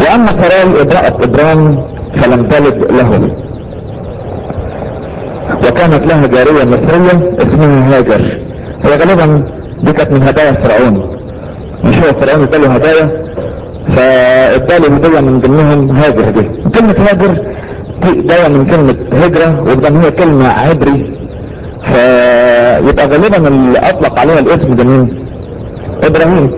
واما سراي امرأة ابرام فلم تلد له وكانت لها جارية مصرية اسمها هاجر هي غالبا دي كانت من هدايا فرعون مش هو فرعون اداله هدايا فاداله هدية من ضمنهم هاجر دي كلمة هاجر دي جاية من كلمة هجرة وده هي كلمة عبري فيبقى غالبا اللي اطلق عليها الاسم ده مين ابراهيم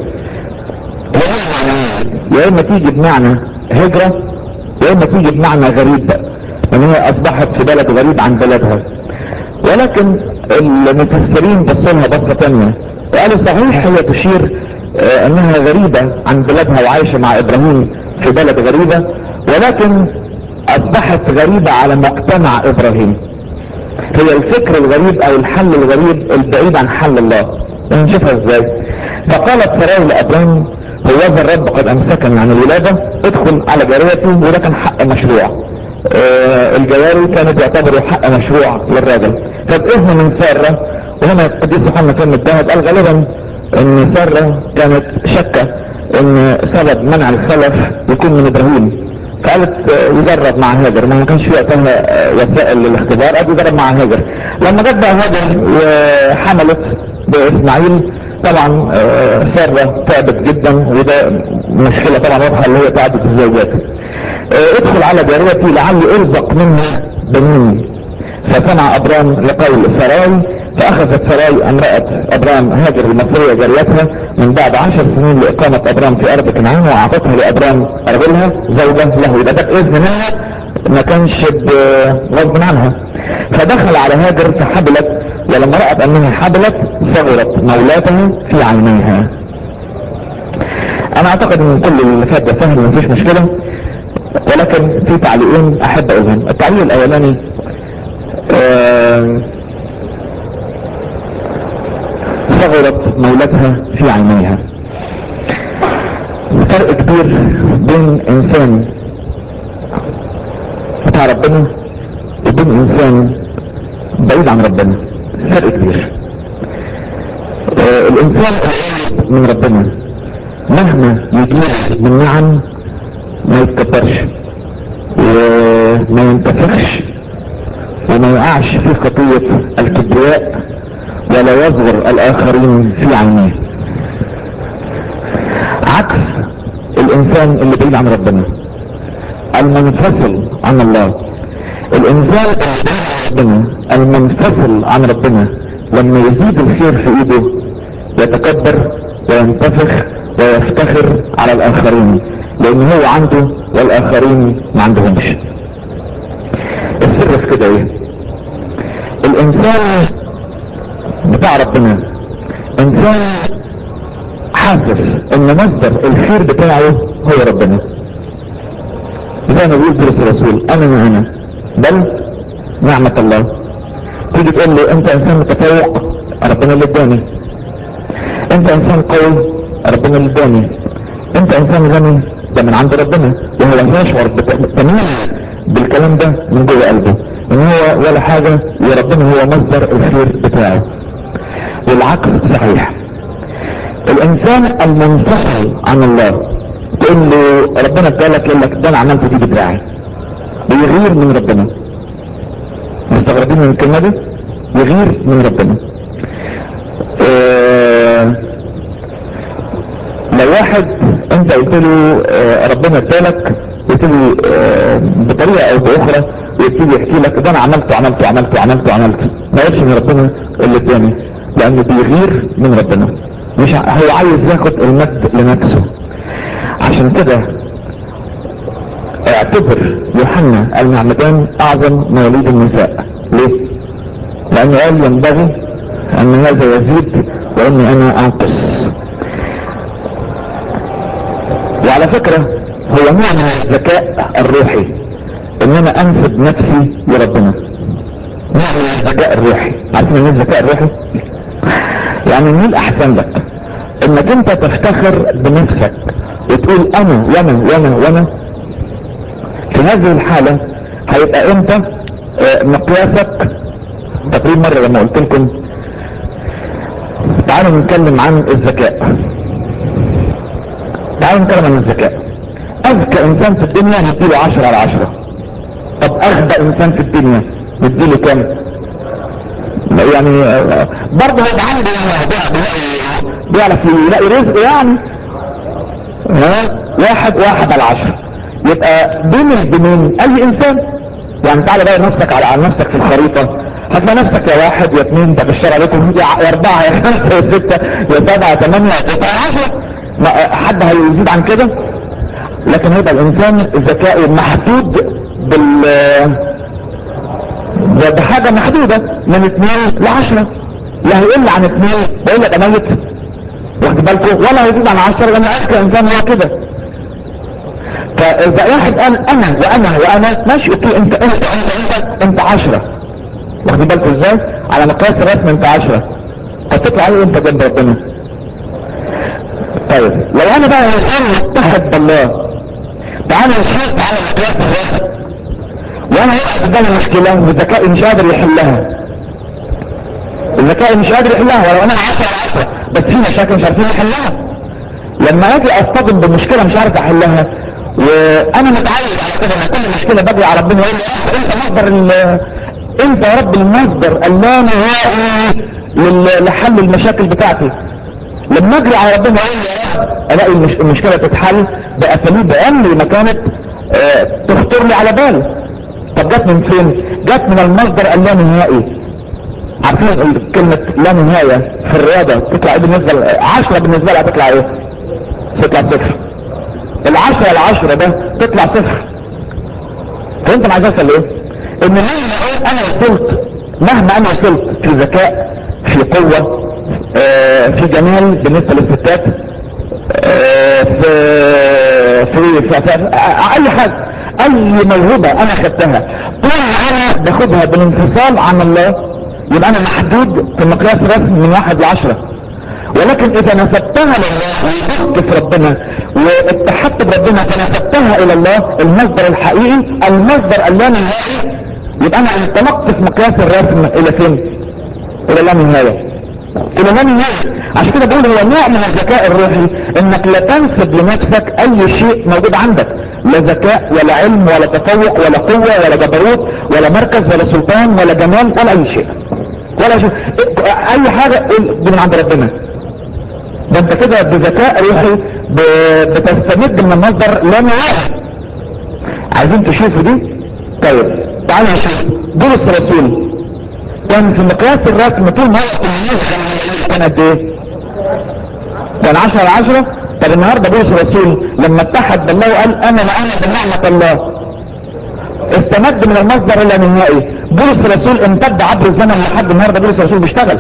يا اما تيجي بمعنى هجرة يا اما تيجي بمعنى غريب ان هي اصبحت في بلد غريب عن بلدها ولكن المفسرين بصوا لها بصة تانية وقالوا صحيح هي تشير آه انها غريبة عن بلادها وعايشة مع ابراهيم في بلد غريبة ولكن اصبحت غريبة على مجتمع ابراهيم هي الفكر الغريب او الحل الغريب البعيد عن حل الله نشوفها ازاي فقالت سراي لابراهيم هو الرب قد امسكني عن الولادة ادخل على جاريتي وده كان حق مشروع آه الجواري كانت يعتبروا حق مشروع للراجل فبإذن من سارة وهنا القديس يوحنا كان متهد قال غالبا ان سارة كانت شكة ان سبب منع الخلف يكون من ابراهيم فقالت يجرب مع هاجر ما كانش في وقتها وسائل للاختبار قال يجرب مع هاجر لما جت بقى هاجر وحملت باسماعيل طبعا سارة تعبت جدا وده مشكلة طبعا واضحة اللي هي تعبت الزوجات ادخل على جاريتي لعلي ارزق منها بنين فسمع ابرام لقول سراي فاخذت سراي امرأة ابرام هاجر المصرية جاريتها من بعد عشر سنين لاقامة ابرام في ارض كنعان واعطتها لابرام رجلها زوجة له يبقى ده باذن منها ما كانش غصب عنها فدخل على هاجر فحبلت ولما رأت انها حبلت صغرت مولاتها في عينيها انا اعتقد ان كل اللي فات ده سهل مفيش مشكلة ولكن في تعليقين احب اقولهم التعليق الاولاني آه صغرت مولاتها في عينيها فرق كبير بين انسان بتاع ربنا وبين انسان بعيد عن ربنا فرق كبير آه الانسان من ربنا مهما يجيب من نعم ما يتكبرش وما ينتفخش وما يقعش في خطية الكبرياء ولا يصغر الاخرين في عينيه عكس الانسان اللي بعيد عن ربنا المنفصل عن الله الانسان ربنا المنفصل عن ربنا لما يزيد الخير في ايده يتكبر وينتفخ ويفتخر على الاخرين لان هو عنده والاخرين ما عندهمش السر في كده ايه الانسان بتاع ربنا انسان حاسس ان مصدر الخير بتاعه هو ربنا زي ما بيقول بولس الرسول انا ما انا بل نعمة الله تيجي تقول له انت انسان متفوق ربنا اللي اداني انت انسان قوي ربنا اللي اداني انت انسان غني ده من عند ربنا وهو يشعر تماما بالكلام ده من جوه قلبه ان هو ولا حاجة وربنا هو مصدر الخير بتاعه والعكس صحيح الانسان المنفصل عن الله تقول له ربنا ادالك يقول لك ده انا عملت دي بدراعي بيغير من ربنا مستغربين من الكلمه دي يغير من ربنا اه لو واحد انت قلت له اه ربنا ادالك قلت له اه بطريقه او باخرى ويبتدي يحكي لك ده انا عملت وعملت وعملت وعملت وعملت ما يقولش ان ربنا اللي اداني لانه بيغير من ربنا مش هو عايز ياخد المجد لنفسه عشان كده اعتبر يوحنا المعمدان اعظم مواليد النساء ليه لانه قال ينبغي ان هذا يزيد واني انا انقص وعلى فكرة هو نوع من الذكاء الروحي ان انا انسب نفسي لربنا نوع من الذكاء الروحي عارفين ايه الذكاء الروحي يعني مين احسن لك انك انت تفتخر بنفسك وتقول انا وانا وانا وانا في هذه الحالة هيبقى انت اه مقياسك تقريبا مرة لما قلت لكم تعالوا نتكلم عن الذكاء تعالوا نتكلم عن الذكاء اذكى انسان في الدنيا نديله عشرة على عشرة طب اغبى انسان في الدنيا نديله كام يعني آه، برضه هيبقى عنده بيلاقي- بيعرف يلاقي رزق يعني ها واحد واحد على عشرة يبقى بين البنين اي انسان يعني تعالى بقى نفسك على على نفسك في الخريطة هتلاقي نفسك يا واحد يا اثنين ده بالشرع عليكم يا اربعة يا خمسة يا ستة يا سبعة يا ثمانية يا تسعة عشرة ما- حد هيزيد عن كده لكن هيبقى الانسان ذكائه محدود بال بحاجة محدودة من اثنين لعشرة لا هيقل عن اثنين بقول لك ميت واخد بالكم ولا هيزيد عن عشرة لان اذكى انسان هو كده فاذا واحد قال انا وانا وانا ماشي اوكي انت انت انت انت, انت عشرة واخد بالكم ازاي على مقياس الرسم انت عشرة فتطلع عليه انت جنب ربنا طيب لو انا بقى انسان متحد بالله تعالى نشوف على مقياس الرسم وانا واقع قدامي مشكلة وذكائي مش قادر يحلها الذكاء مش قادر يحلها ولو انا عشرة على عشرة بس في مشاكل مش عارفين نحلها لما اجي اصطدم بمشكلة مش عارف احلها وانا متعود على كده ان كل مشكلة بجري على ربنا يقول لي انت مصدر ال- انت يا رب المصدر اللانهائي لل- لحل المشاكل بتاعتي لما اجري على ربنا يقول لي يا رب الاقي المش- المشكلة تتحل باساليب عمري ما كانت آه، تخطر لي على بالي طب جت من فين جت من المصدر اللانهائي عارفين كلمة لا نهاية في الرياضة تطلع ايه بالنسبة ل- عشرة بالنسبة لها تطلع ايه تطلع صفر العشرة العشرة ده تطلع صفر فانت عايز اوصل لايه ان مهما اقول انا وصلت مهما انا وصلت في ذكاء في قوة آه، في جمال بالنسبة للستات آه، في في في, في اي حاجة اي موهبة انا خدتها طول ما انا باخدها بالانفصال عن الله يبقى انا محدود في المقياس الرسمي من واحد لعشرة ولكن اذا نسبتها لله وثقت في ربنا واتحدت بربنا فنسبتها الى الله المصدر الحقيقي المصدر اللانهائي يبقى انا انطلقت في مقياس الرسم الى فين الى لا نهايه الى لا نهايه عشان كده بقول هو نوع من الذكاء الروحي انك لا تنسب لنفسك اي شيء موجود عندك لا ذكاء ولا علم ولا تفوق ولا قوة ولا جبروت ولا مركز ولا سلطان ولا جمال ولا اي شيء ولا شيء اي حاجة قول دي من عند ربنا ده انت كده بذكاء روحي ب- بتستمد من المصدر لا نهاية عايزين تشوفوا دي طيب تعالوا نشوف بولس الرسول كان في مقياس الرسم طول ما هو كان قد ايه كان 10 على 10 طب النهارده بولس الرسول لما اتحد بالله وقال انا وانا بنعمة الله استمد من المصدر اللانهائي بولس الرسول امتد عبر الزمن لحد النهارده بولس الرسول بيشتغل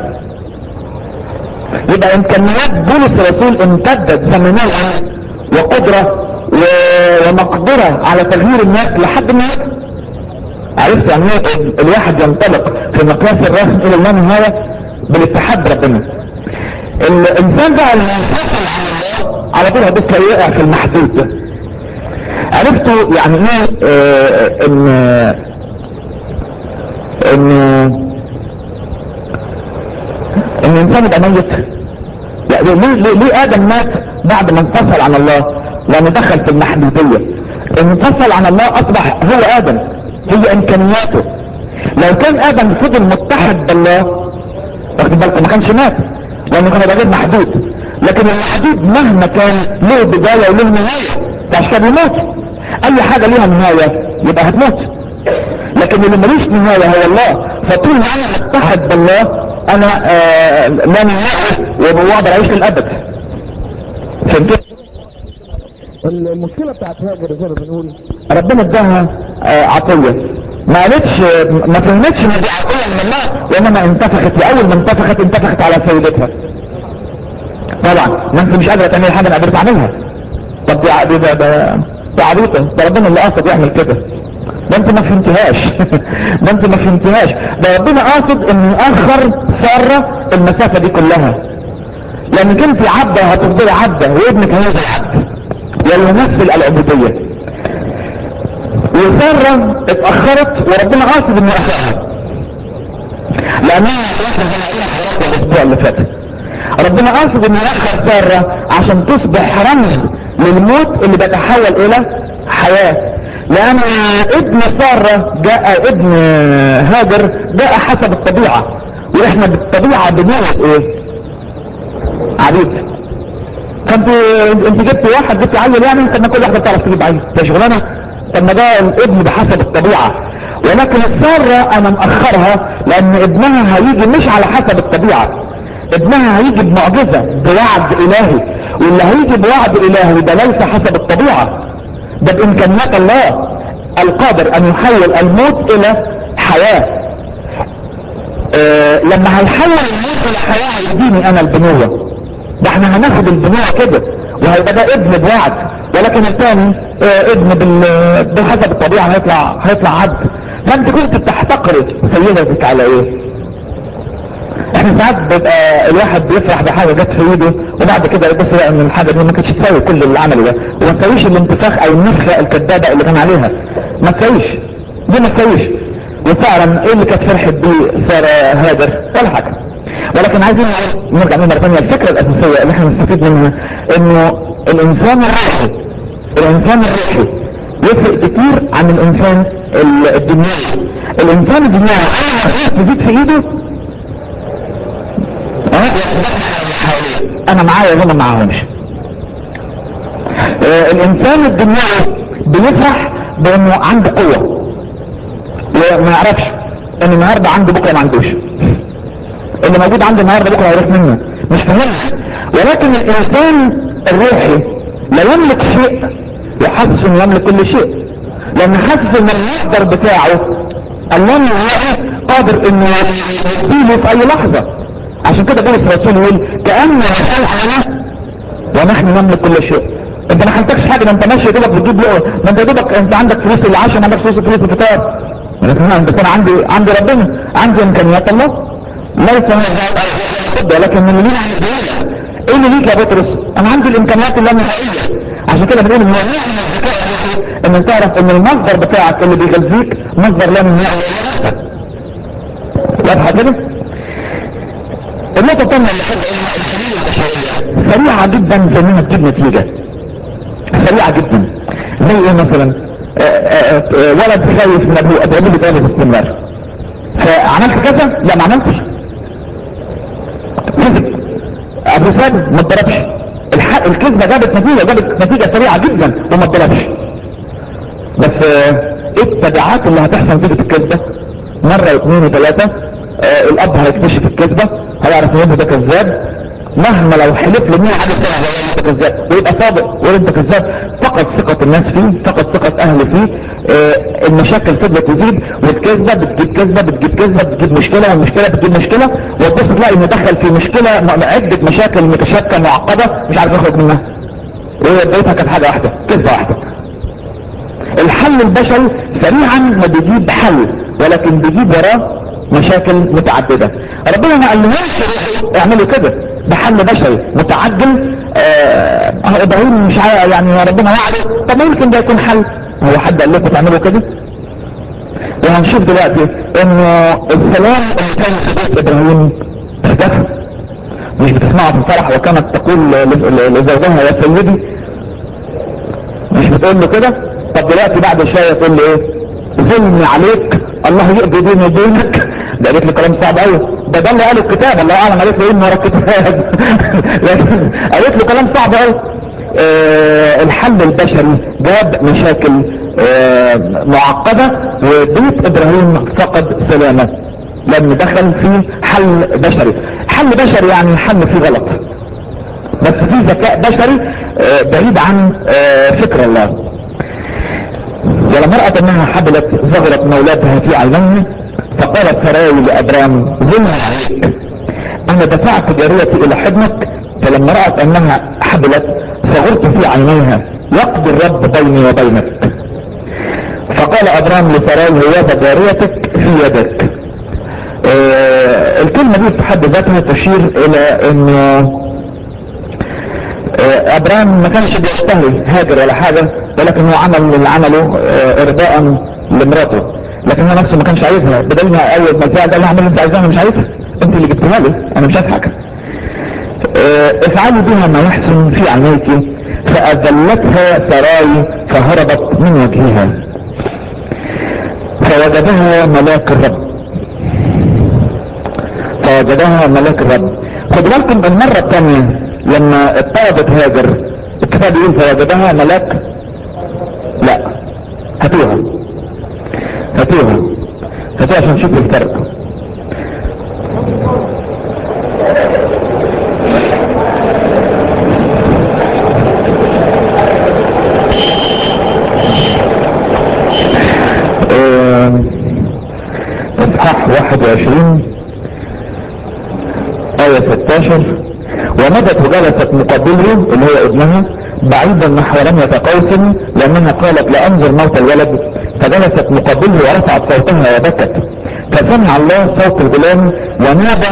يبقى امكانيات بولس الرسول امتدت زمنيا وقدرة و- ومقدرة على تغيير الناس لحد النهارده عرفت يعني ايه ال- الواحد ينطلق في مقياس الرسم الى اللانهاية بالاتحاد بربنا الانسان بقى اللي ينفصل عن الله على طول هتبص تلاقيه وقع في المحدود ده عرفتوا يعني ايه آه، ان ان ان الانسان يبقى ميت لا ليه, ليه, ليه ادم مات بعد ما انفصل عن الله لانه دخل في المحدودية انفصل عن الله اصبح هو ادم هي امكانياته لو كان ادم فضل متحد بالله واخد بالكم ما كانش مات لانه كان يبقى غير محدود لكن المحدود مهما كان له بداية وله نهاية عشان كده بيموت اي حاجة ليها نهاية يبقى هتموت لكن اللي ملوش نهاية هو الله فطول ما انا متحد بالله انا آه لا نهاية واقدر اعيش للابد فهمتوا المشكلة بتاعت هاجر زي ما بنقول ربنا اداها آه عطية ما قالتش ما فهمتش ان دي عطية من الله وانما انتفخت واول ما انتفخت انتفخت على سيدتها طبعا ما انت مش قادرة تعمل حاجة انا قادرة اعملها طب دي ع- دي ده ده ده عبيطة ده ربنا اللي قصد يعمل كده ده انت ما فهمتهاش ده انت ما فهمتهاش ده ربنا قاصد ان يأخر سارة المسافة دي كلها لانك انت عبدة هتفضلي عبدة وابنك هيفضل عبد ويمثل العبودية وسارة اتأخرت وربنا قاصد انه يأخرها لانها احنا زي ما قلنا لحضراتكم الاسبوع اللي فات ربنا قاصد انه يأخر سارة عشان تصبح رمز للموت اللي بيتحول الى حياة لان ابن سارة جاء ابن هاجر جاء حسب الطبيعة واحنا بالطبيعة بنولد ايه عبيد فانت انت جبت واحد جبت عيل يعني طب ما كل واحده بتعرف تجيب عيل ده شغلانه طب ما ده الابن بحسب الطبيعه ولكن الساره انا مأخرها لان ابنها هيجي مش على حسب الطبيعه ابنها هيجي بمعجزه بوعد الهي واللي هيجي بوعد الهي ده ليس حسب الطبيعه ده بامكانيات الله القادر ان يحول الموت الى حياه آه لما هيحول الموت الى حياه هيديني انا البنوه ده احنا هناخد البناء كده وهيبقى ده ابن بوعد ولكن الثاني اه ابن بال... بحسب الطبيعة هيطلع هيطلع عبد فانت كنت بتحتقر سيدتك على ايه احنا ساعات بيبقى الواحد بيفرح بحاجة جت في ايده وبعد كده يبص لقى ان الحاجة دي ما كانتش تساوي كل اللي عمله ده وما تساويش الانتفاخ او النفخة الكدابة اللي كان عليها ما تساويش دي ما تساويش وفعلا ايه اللي كانت فرحت بيه سارة هاجر ولا حاجة ولكن عايزين نرجع مرة ثانية الفكرة الاساسية اللي احنا نستفيد منها انه الانسان الروحي الانسان الروحي يفرق كتير عن الانسان الدنيوي الانسان الدنيوي انا تزيد في ايده انا معايا وهم معاهمش اه الانسان الدنيوي بيفرح بانه عنده قوة وما يعرفش ان النهاردة عنده بكرة ما عندوش اللي موجود عنده النهارده بكره هيروح منه مش مهم ولكن الانسان الروحي لا يملك شيء يحسس انه يملك كل شيء لان حاسس ان المصدر بتاعه الله قادر انه يديله في اي لحظه عشان كده بولس الرسول يقول كان نحن ونحن نملك كل شيء انت ما حلتكش حاجه ده انت ماشي كده بتجيب له ما انت دوبك انت عندك فلوس العشاء ما عندك فلوس فلوس الفطار بس انا عندي عندي ربنا عندي امكانيات الله ليس ولكن من ليه ايه اللي ليك يا بطرس انا عندي الامكانيات اللي انا عشان كده بنقول ان ان تعرف ان المصدر بتاعك اللي بيغذيك مصدر لا من واضحه كده النقطه الثانيه اللي سريعه جدا في انها تجيب نتيجه سريعه جدا زي ايه مثلا ولد خايف من ابوه ابوه بيضربه باستمرار فعملت كذا لا ما عملتش كذب ابو ثابت ما اتضربش الكذبه جابت نتيجه جابت نتيجه سريعه جدا وما اتضربش بس ايه التبعات اللي هتحصل نتيجه الكذبه مره واثنين وثلاثه آه الاب هيكتشف الكذبه هيعرف ان ده كذاب مهما لو حلف له 100 عدد سنه انت كذاب ويبقى صادق ويقول انت كذاب فقد ثقه الناس فيه فقد ثقه اهله فيه آه المشاكل فضلت تزيد والكذبه بتجيب كذبه بتجيب كذبه بتجيب مشكله والمشكله بتجيب مشكله وتبص تلاقي انه دخل في مشكله عده مشاكل متشابكه معقده مش عارف يخرج منها وهي بدايتها كانت حاجه واحده كذبه واحده الحل البشري سريعا ما بيجيب حل ولكن بيجيب وراه مشاكل متعدده ربنا ما قالهمش اعملوا كده ده حل بشري متعجل اه ابراهيم مش عارف يعني ربنا وعده طب يمكن ده يكون حل هو حد قال لكم تعملوا كده وهنشوف دلوقتي انه السلام اللي كان في بيت ابراهيم اختفى مش بتسمعوا في الفرح وكانت تقول لزوجها يا سيدي مش بتقول له كده طب دلوقتي بعد شويه تقول له ايه ظلمي عليك الله يقضي بيني وبينك ده قالت له كلام صعب قوي ده ده اللي قاله الكتاب الله اعلم قالت له ايه من ورا الكتاب لكن قالت له كلام صعب قوي آه الحل البشري جاب مشاكل آه معقدة وبيت ابراهيم فقد سلامة لما دخل في حل بشري حل بشري يعني حل فيه غلط بس في ذكاء بشري آه بعيد عن فكر الله ولما رأت انها حبلت زغرت مولاتها في عينيها فقالت سراي لابرام ظلم عليك انا دفعت جاريتي الى حضنك فلما رأت انها حبلت صغرت في عينيها يقضي الرب بيني وبينك فقال ابرام لسراي هوذا جاريتك في يدك آه الكلمة دي في حد ذاتها تشير الى انه آه ابرام ما كانش بيشتهي هاجر ولا حاجة ولكن هو عمل اللي عمله آه ارضاء لمراته لكن هو نفسه ما كانش عايزها بدل ما اول ما زاد قال لها اعمل اللي انت عايزاه انا مش عايزها انت اللي جبتها لي انا مش عايز حاجه اه افعلي بها ما يحسن في عينيك فأذلتها سراي فهربت من وجهها فوجدها ملاك الرب فوجدها ملاك الرب خد بالكم المرة الثانية لما اضطربت هاجر الكتاب يقول فوجدها ملاك لا هاتوها هاتوها هاتوها عشان نشوف الفرق اصحاح 21 آية 16 ومدت وجلست مقابله اللي هو ابنها بعيدا نحو رمية قوس لأنها قالت لا أنظر موت الولد فجلست مقابله ورفعت صوتها وبكت فسمع الله صوت الغلام ونادى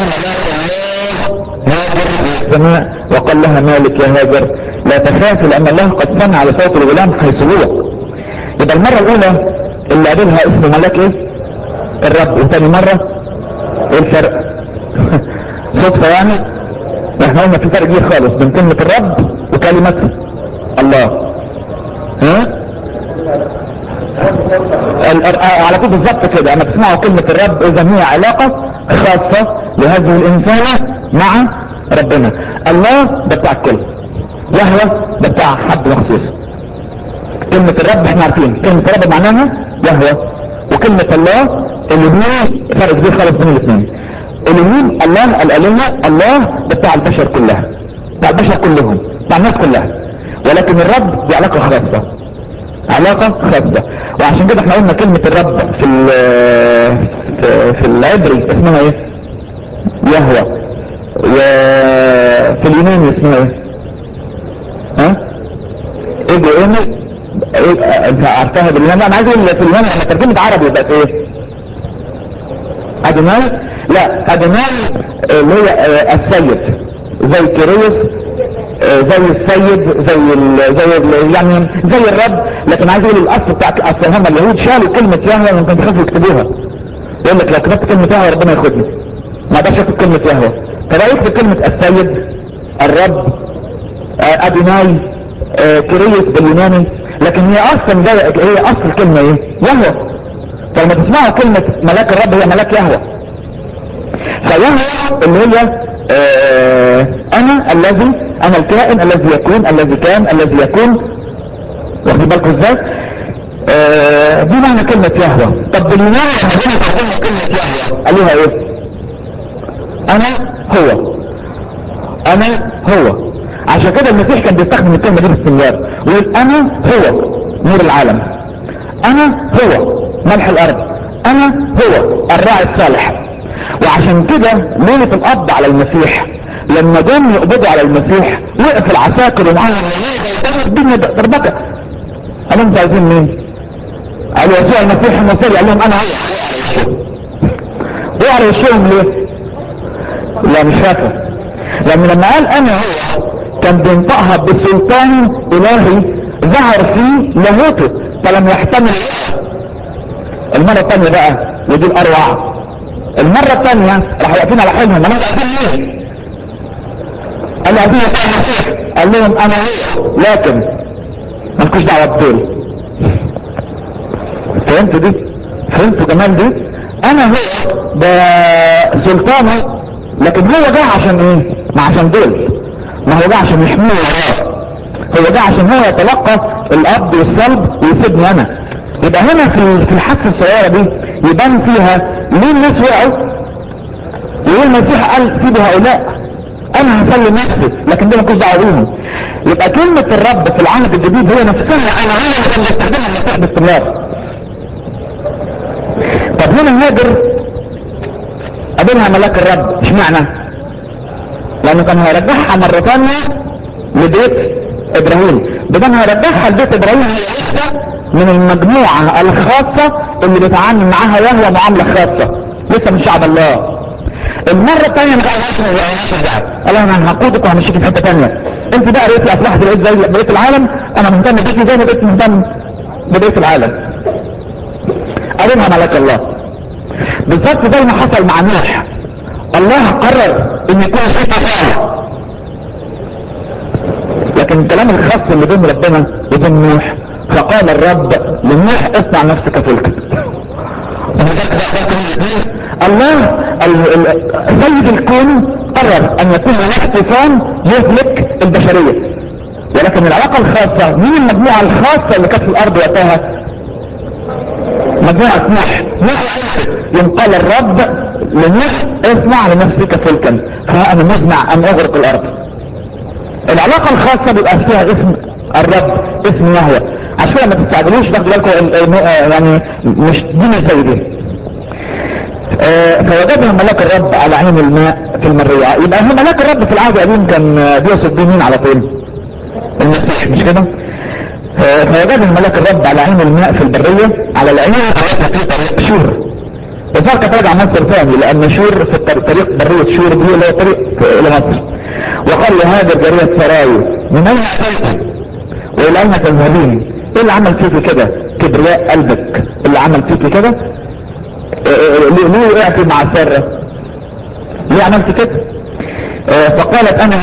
هاجر في السماء وقال لها مالك يا هاجر لا تخافي لأن الله قد سمع لصوت الغلام حيث هو يبقى المرة الأولى اللي قابلها اسمه ملاك ايه؟ الرب وتاني مرة ايه الفرق؟ صدفة يعني احنا قلنا في فرق كبير خالص بين كلمة الرب وكلمة الله ها على طول بالظبط كده اما تسمعوا كلمة الرب اذا هي علاقة خاصة لهذه الانسانة مع ربنا الله ده بتاع الكل يهوى ده بتاع حد مخصوص كلمة الرب احنا عارفين كلمة الرب معناها يهوى وكلمة الله اللي هو فرق كبير خالص بين الاثنين اليمين الله الالهة الله ده بتاع البشر كلها بتاع البشر كلهم بتاع الناس كلها ولكن الرب دي علاقة خاصة علاقة خاصة وعشان كده احنا قلنا كلمة الرب في في, في العبري اسمها ايه يهوى وفي اليوناني اسمها ايه ها ايه دي ايه ايه انت عرفتها باليوناني انا عايز اقول في اليوناني احنا ترجمة عربي بقت ايه ادوناي لا ادوناي اللي هي السيد زي كيريوس زي السيد زي ال زي ال يعني زي الرب لكن عايز اقول الاصل بتاع اصل هم اليهود شالوا كلمه يهوه ممكن تخافوا يكتبوها يقول لك لو كتبت كلمه يهوه ربنا ياخدني ما اقدرش اكتب كلمه يهوه فبقى يكتب كلمه السيد الرب ادوناي كيريوس باليوناني لكن هي اصلا جايه هي اصل الكلمه ايه يهوه فلما تسمعوا كلمة ملاك الرب هي ملاك يهوى فيهوى اللي هي آه انا الذي انا الكائن الذي يكون الذي كان الذي يكون واخد بالكم ازاي آه دي معنى كلمة يهوى طب باليونان كلمة يهوى قالوها ايه انا هو انا هو عشان كده المسيح كان بيستخدم الكلمة دي باستمرار ويقول انا هو نور العالم انا هو ملح الارض انا هو الراعي الصالح وعشان كده ليلة القبض على المسيح لما جم يقبضوا على المسيح وقف العساكر ومعاهم الدنيا دربكة قالوا انتوا عايزين مين قالوا يسوع المسيح المصري قال لهم انا هو وقعوا على وشهم ليه لا مش فاكر لان لما قال انا هو كان بينطقها بسلطان الهي ظهر فيه لاهوته فلم يحتمل المرة الثانية بقى ودي الاروع المرة الثانية راح واقفين على حلمهم انا عايزين ايه قال عايزين قال لهم انا هو لكن مالكوش دعوة بدول فهمتوا دي فهمتوا كمان دي انا هو ده سلطانه لكن هو جه عشان ايه ما عشان دول ما هو جه عشان يحميه وراه هو جه عشان هو يتلقى القبض والصلب ويسيبني انا يبقى هنا في في الحادثه الصغيره دي يبان فيها ليه الناس وقعوا ويقول المسيح قال سيبوا هؤلاء انا هسلم نفسي لكن دي مالكوش دعوه بيهم يبقى كلمه الرب في العهد الجديد هي نفسها انا هنا اللي كان بيستخدمها المسيح باستمرار طب هنا هاجر قابلها ملاك الرب اشمعنى لانه كان هيرجعها مره ثانيه لبيت ابراهيم بدل هيرجعها لبيت ابراهيم هي لسه من المجموعة الخاصة اللي بيتعامل معاها يهوى معاملة خاصة لسه من شعب الله المرة الثانية مش قال انا هقودك وهمشيك في حتة ثانية انت بقى ريت اصبحت بقيت زي بقية العالم انا مهتم بيكي زي ما بقيت مهتم ببقية العالم قالوا ملاك الله بالظبط زي ما حصل مع نوح الله قرر ان يكون في تفاعل لكن الكلام الخاص اللي بين ربنا وبين نوح فقال الرب لنوح اصنع نفسك فلكا الله ال- ال- سيد الكون قرر ان يكون هناك طوفان يهلك البشرية ولكن العلاقة الخاصة مين المجموعة الخاصة اللي كانت في الارض وقتها مجموعة نوح نوح يوم قال الرب لنوح اصنع لنفسك فلكا فانا مزمع ان اغرق الارض العلاقة الخاصة بيبقى فيها اسم الرب اسم يهوه عشان كده ما تستعجلوش تاخدوا بالكم ال- ال- آه يعني مش دي مش زي دي آه، فوجدها ملاك الرب على عين الماء في المرية يبقى هو ملاك الرب في العهد القديم كان آه، بيقصد بيه مين على طول المسيح مش كده آه، فوجدها ملاك الرب على عين الماء في البرية على العين في طريق شور الظاهر كانت راجع مصر تاني لان شور في الطريق طريق برية شور دي اللي هي طريق الى مصر وقال لهذا الجارية سراي من اين اتيت والى اين تذهبين ايه اللي عمل فيكي كده كبرياء قلبك اللي عمل فيكي كده آه، ليه ليه وقعت مع سارة ليه عملت كده آه، فقالت انا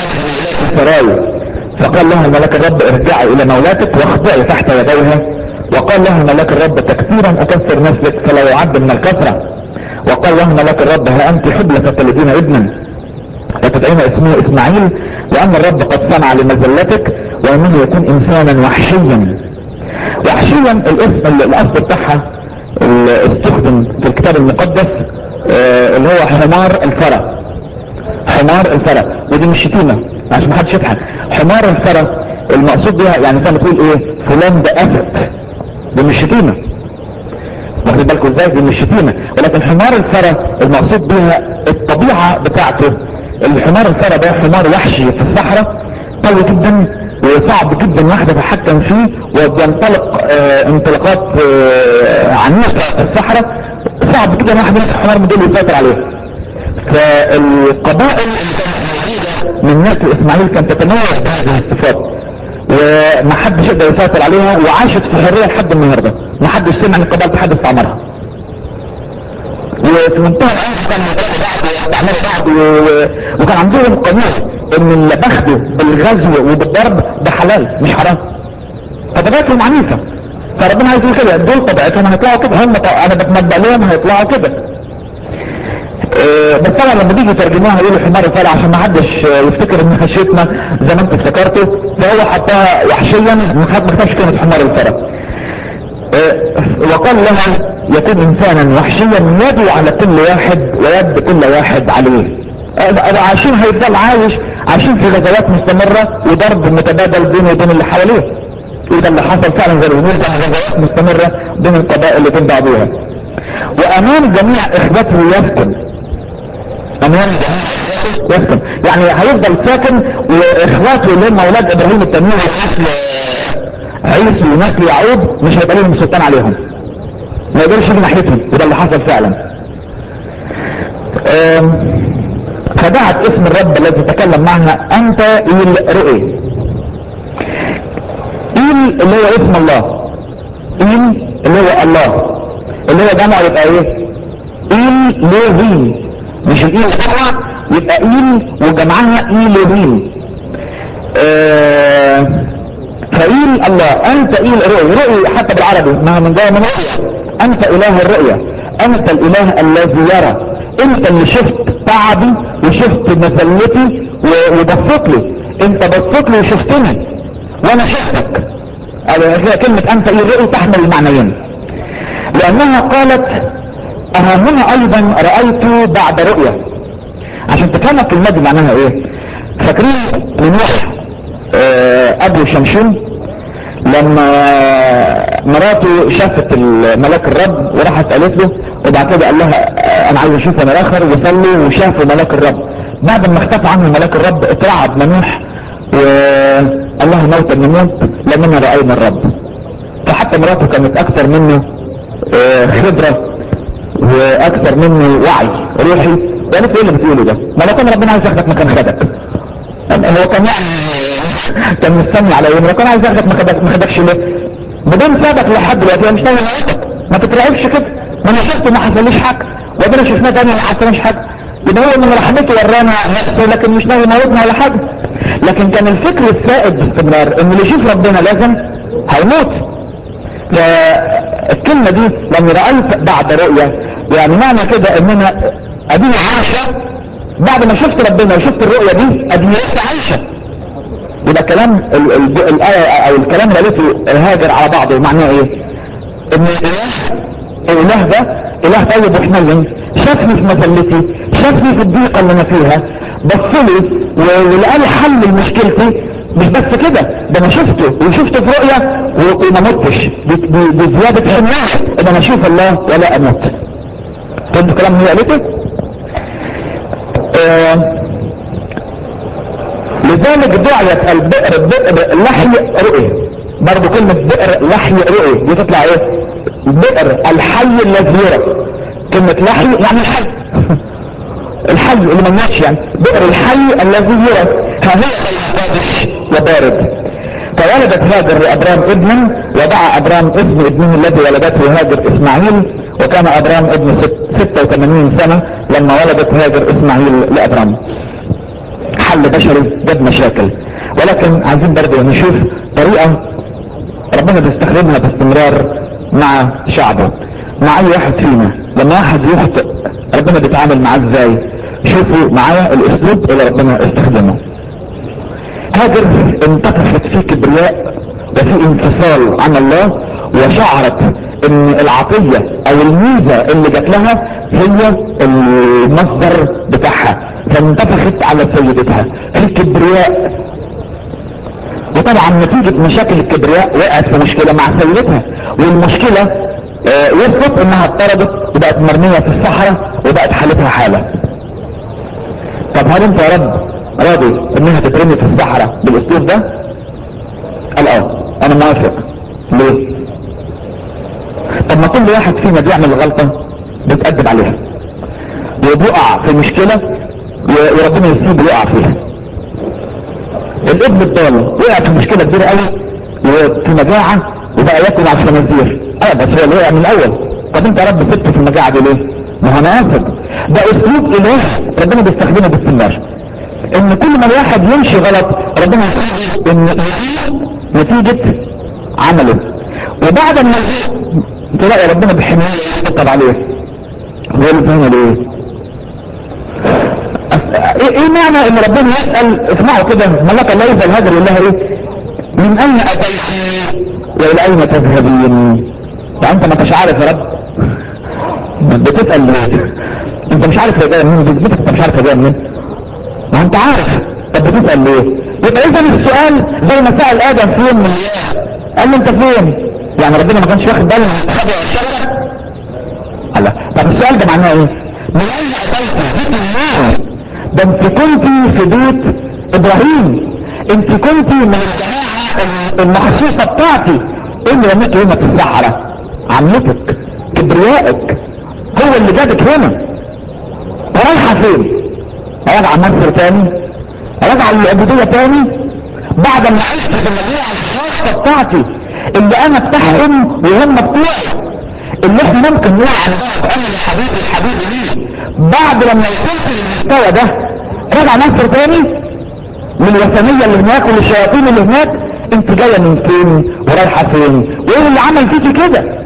سراي فقال لها ملاك الرب ارجعي الى مولاتك واخضعي تحت يديها وقال لها ملاك الرب تكثيرا اكثر نسلك فلا يعد من الكثرة وقال لها ملاك الرب ها انت حبلة فتلدين ابنا وتدعين اسمه اسماعيل وان الرب قد صنع لمزلتك وانه يكون انسانا وحشيا وحشيا الاسم الاصل بتاعها اللي استخدم في الكتاب المقدس آه، اللي هو حمار الفرا حمار الفرا ودي مش شتيمه عشان محدش يضحك حمار الفرا المقصود بيها يعني زي ما تقول ايه فلان ده اسد دي مش شتيمه واخد بالكم ازاي دي مش شتيمه ولكن حمار الفرا المقصود بيها الطبيعه بتاعته الحمار الفرا ده حمار وحشي في الصحراء قوي جدا وصعب جدا واحد يتحكم فيه وبينطلق آه انطلاقات آه عنيفه في الصحراء صعب جدا واحد يمسك حمار من دول يسيطر عليه فالقبائل اللي كانت موجوده من نسل اسماعيل كانت تتميز بهذه الصفات وما حدش يقدر يسيطر عليها وعاشت في حريه لحد النهارده ما حدش سمع ان القبائل دي حد استعمرها وفي منتهى العنف كانوا يضربوا بعض ويستعملوا بعض و- وكان عندهم قانون ان اللي باخده بالغزو وبالضرب ده حلال مش حرام فطبيعتهم عنيفه فربنا عايز يقول كده دول طبيعتهم هيطلعوا كده هم ط- انا بتنبأ لهم هيطلعوا كده آه، بس طبعا لما بيجي يترجموها يقولوا حمار الفرع عشان ما حدش آه، يفتكر ان خشيتنا زي ما انت افتكرته فهو حطها وحشيا ما حد ما كتبش كلمه حمار الفرع آه، وقال لها يكون انسانا وحشيا يدعو على كل واحد ويد كل واحد عليه آه، ده عايشين هيفضل عايش عايشين في غزوات مستمرة وضرب متبادل بينه وبين اللي حواليه وده اللي حصل فعلا زي ما بنقول ده غزوات مستمرة بين القبائل اللي بين بعضها وامام جميع اخوته يسكن امام جميع اخوته يسكن يعني هيفضل ساكن واخواته اللي هم اولاد ابراهيم التانيين ونسل عيسى ونسل يعقوب مش هيبقى لهم سلطان عليهم ما يقدرش يجي ناحيتهم وده اللي حصل فعلا آم، فدعت اسم الرب الذي تكلم معها انت ايل رؤي ايل اللي هو اسم الله ايل اللي هو الله اللي هو جمع يبقى ايه ايل لوهيم مش الايل جمع يبقى ايل وجمعها ايلوهيم آه فايل الله انت ايل رؤي رؤي حتى بالعربي ما من جاي من رؤيا انت اله الرؤيا انت الاله الذي يرى انت اللي شفت تعبي وشفت مذلتي و- وبصيت لي انت بصيت لي وشفتني وانا شفتك هي كلمة انت ايه الرؤي تحمل المعنيين لانها قالت اهمنا ايضا رأيت بعد رؤيا عشان تفهم الكلمة دي معناها ايه فاكرين لنوح آه، ابو شمشون لما مراته شافت ملاك الرب وراحت قالت له وبعد كده قال لها آه، انا عايز اشوف انا الاخر وصلوا وشافوا ملاك الرب بعد ما اختفى عنه ملاك الرب اترعب منوح وقال لها موتا نموت لاننا راينا الرب فحتى مراته كانت اكثر منه آه، خبره واكثر منه وعي روحي وقالت له ايه اللي بتقوله ده ما لو كان ربنا عايز ياخدك مكان خدك هو كان يعني كان مستني على ايه ما لو كان عايز ياخدك ما خدك- ما خدكش ليه بدون سابك لحد دلوقتي هو مش ناوي ياخدك ما تترعبش كده ما انا شفته ما حصليش حاجه وبعدين شفناه تاني ما حصليش حاجه يبقى هو من رحمته ورانا نفسه لكن مش ناوي يموتنا ولا حاجه لكن كان الفكر السائد باستمرار ان اللي يشوف ربنا لازم هيموت فالكلمة دي لما رأيت بعد رؤية يعني معنى كده ان انا اديني عايشة بعد ما شفت ربنا وشفت الرؤية دي اديني لسه عايشة يبقى كلام ال- ال- الآية او الكلام اللي قالته هاجر على بعضه معناه ايه ان الاله الاله ده اله طيب وحنين شافني في مذلتي شافني في الضيقة اللي انا فيها بصلي و- ولقى لي حل لمشكلتي مش بس كده ده انا شفته وشفته في رؤية و- وما متش دي- دي- دي زيادة حنية ان انا اشوف الله ولا اموت فهمتوا كلام هي قالته آه لذلك دعيت البئر بئر لحي رؤية برضو كلمة بئر لحي رؤية دي تطلع ايه بئر الحي الذي يرى كلمة لحي يعني الحي الحي اللي ما ماتش يعني بئر الحي الذي يرى ها هي قادش وبارد فولدت هاجر لابرام ابنا ودعا ابرام اسم ابنه الذي ولدته هاجر اسماعيل وكان ابرام ابن ست- 86 سنة لما ولدت هاجر اسماعيل لابرام حل بشري جاب مشاكل ولكن عايزين برضه نشوف طريقة ربنا بيستخدمها باستمرار مع شعبه مع اي واحد فينا لما واحد يخطئ ربنا بيتعامل معاه ازاي شوفوا معايا الاسلوب اللي ربنا استخدمه هاجر انتفخت في كبرياء وفي انفصال عن الله وشعرت ان العطية او الميزة اللي جات لها هي المصدر بتاعها فانتفخت على سيدتها في كبرياء وطبعا نتيجة مشاكل الكبرياء وقعت في مشكلة مع سيدتها والمشكلة آه، وصلت انها اتطردت وبقت مرمية في الصحراء وبقت حالتها حالة طب هل انت يا رب راضي انها تترمي في الصحراء بالاسلوب ده قال اه انا موافق ليه طب ما كل واحد فينا بيعمل غلطة بيتأدب عليها وبيقع في مشكلة و- وربنا يسيبه يقع فيها الابن الضال وقع في مشكلة كبيرة قوي وفي مجاعة وبقى ياكل على الخنازير اه بس هو اللي وقع من الاول طب انت يا رب سبته في المجاعة دي ليه ما هو انا اسف ده اسلوب اله ربنا بيستخدمه باستمرار ان كل ما الواحد يمشي غلط ربنا يساعده ان يزيد نتيجة عمله وبعد ما يزيد تلاقي ربنا بحنية يطبطب عليه هو اللي بيعمل ايه أس- ايه إيه معنى ان ربنا يسأل اسمعوا كده ملاك الله يسأل هاجر يقول لها ايه من اين اتيت والى اين تذهبين ده انت ما انتش عارف يا رب بتسأل ليه انت مش عارف هي جايه منين بيثبتك انت مش عارف هي جايه منين ما انت عارف طب بتسأل ليه يبقى اذا السؤال زي ما سأل ادم في يوم من الايام قال له انت فين يعني ربنا ما كانش واخد باله من الخبر والشجره الله طب السؤال ده معناه ايه من اين اتيت بيت الله ده انت كنت في بيت ابراهيم انت كنت من الجماعه المخصوصه بتاعتي ايه اللي رميت هنا في الصحراء عمتك كبريائك هو اللي جابك هنا رايحه فين راجعه مصر تاني راجعه للعبوديه تاني بعد ما عشت في المجموعه الخاصه بتاعتي اللي انا بتاعهم وهم بتوعي اللي احنا ممكن نقول عن بعض انا يا حبيبي الحبيبي ليه بعد لما وصلت للمستوى ده راجع مصر تاني من الوثنيه اللي هناك والشياطين اللي هناك انت جايه من فين ورايحه فين وايه اللي عمل فيكي كده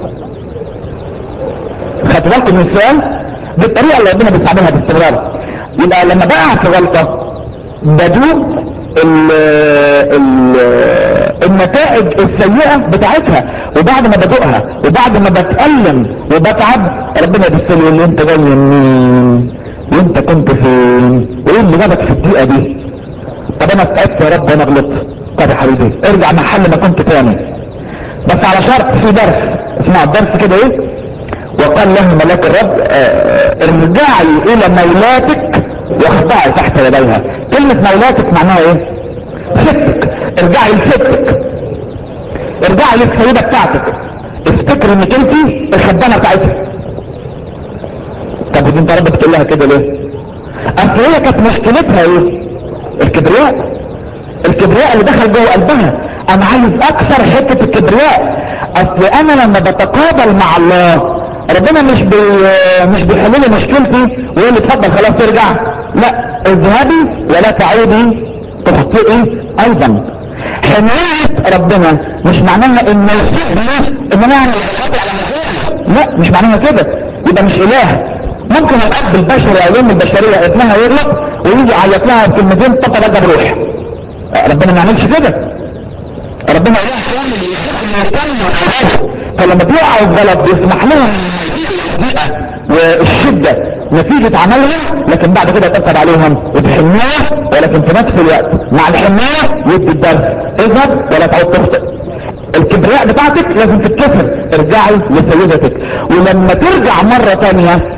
خدت بالكم من السؤال دي الطريقه اللي ربنا بيستعملها باستمرار يبقى لما بقع في غلطه بدوق ال ال النتائج السيئة بتاعتها وبعد ما بدوقها وبعد ما بتألم وبتعب ربنا يبص لي يقول لي انت جاي منين وانت كنت فين وايه اللي جابك في الدقيقة دي طب انا تعبت يا رب انا غلطت طب يا حبيبي ارجع محل ما كنت تاني بس على شرط في درس اسمع الدرس كده ايه وقال له ملاك الرب آه، ارجعي الى مولاتك واخضعي تحت يديها كلمة مولاتك معناها ايه ستك ارجعي لستك ارجعي للسيدة بتاعتك افتكر انك انت الخدامة بتاعتها طب ودي انت يا رب بتقول لها كده ليه اصل هي كانت مشكلتها ايه الكبرياء الكبرياء اللي دخل جوه قلبها انا عايز اكسر حتة الكبرياء اصل انا لما بتقابل مع الله ربنا مش بي مش بيحل لي مشكلتي ويقول لي اتفضل خلاص ارجع لا اذهبي ولا تعودي تخطئي ايضا حماية ربنا مش معناها ان ان انا اعمل لا مش معناها كده يبقى مش اله ممكن الاب البشري او الام البشريه ابنها يغلط ويجي يعيط لها بكلمتين طب بقى بروح ربنا ما يعملش كده ربنا اله كامل يحب فلما بيقعوا بغلط بيسمح لهم الضيقه والشده نتيجة عملها لكن بعد كده يتأثر عليهم وبحماية ولكن في نفس الوقت مع الحماية يدي الدرس اذهب ولا تعود تخطئ الكبرياء بتاعتك لازم تتكسر ارجعي لسيدتك ولما ترجع مرة تانية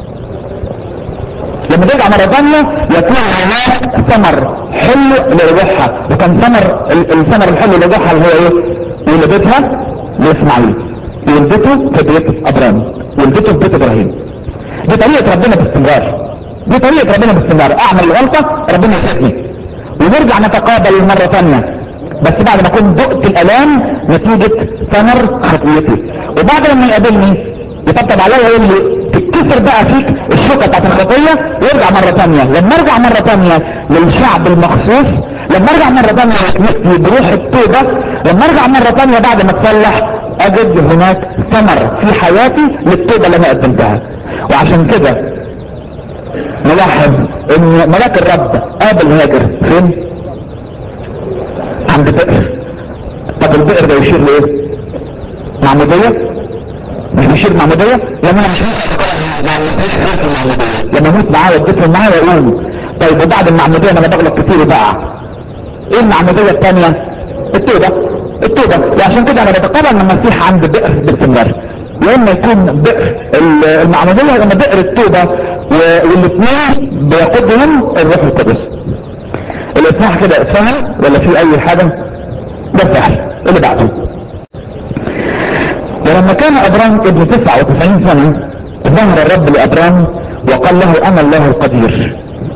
لما ترجع مرة تانية يكون هناك ثمر حلو لرجوعها وكان ثمر الثمر الحلو لرجوعها اللي هو ايه ولدتها لاسماعيل ولدته في بيت ابراهيم ولدته في بيت ابراهيم دي طريقة ربنا باستمرار دي طريقة ربنا باستمرار اعمل الغلطة ربنا يسعدني ونرجع نتقابل مرة ثانية بس بعد ما اكون دقت الالام نتيجة ثمر خطيتي وبعد لما يقابلني يطبطب عليا يقول لي تتكسر بقى فيك الشوكة بتاعت الخطية ويرجع مرة ثانية لما ارجع مرة ثانية للشعب المخصوص لما ارجع مرة ثانية لكنيستي بروح التوبة لما ارجع مرة ثانية بعد ما تصلح اجد هناك ثمر في حياتي للتوبة اللي انا قدمتها وعشان كده نلاحظ ان ملاك الرب قابل هاجر فين عند بئر طب البئر ده يشير لايه معمودية مش بيشير معمودية لما انا مش لما اموت معاه واديتهم معاه واقوم طيب وبعد المعمودية ما انا بغلط كتير بقى ايه المعمودية الثانية التوبة التوبة وعشان كده انا بتقابل ان المسيح عند بئر باستمرار يا اما يكون بئر المعمودية يا اما بئر التوبة والاثنين بيقودهم الروح القدس الاصحاح كده اتفهم ولا في اي حاجة ده سهل اللي بعده ولما كان ابرام ابن 99 سنة ظهر الرب لابرام وقال له انا الله القدير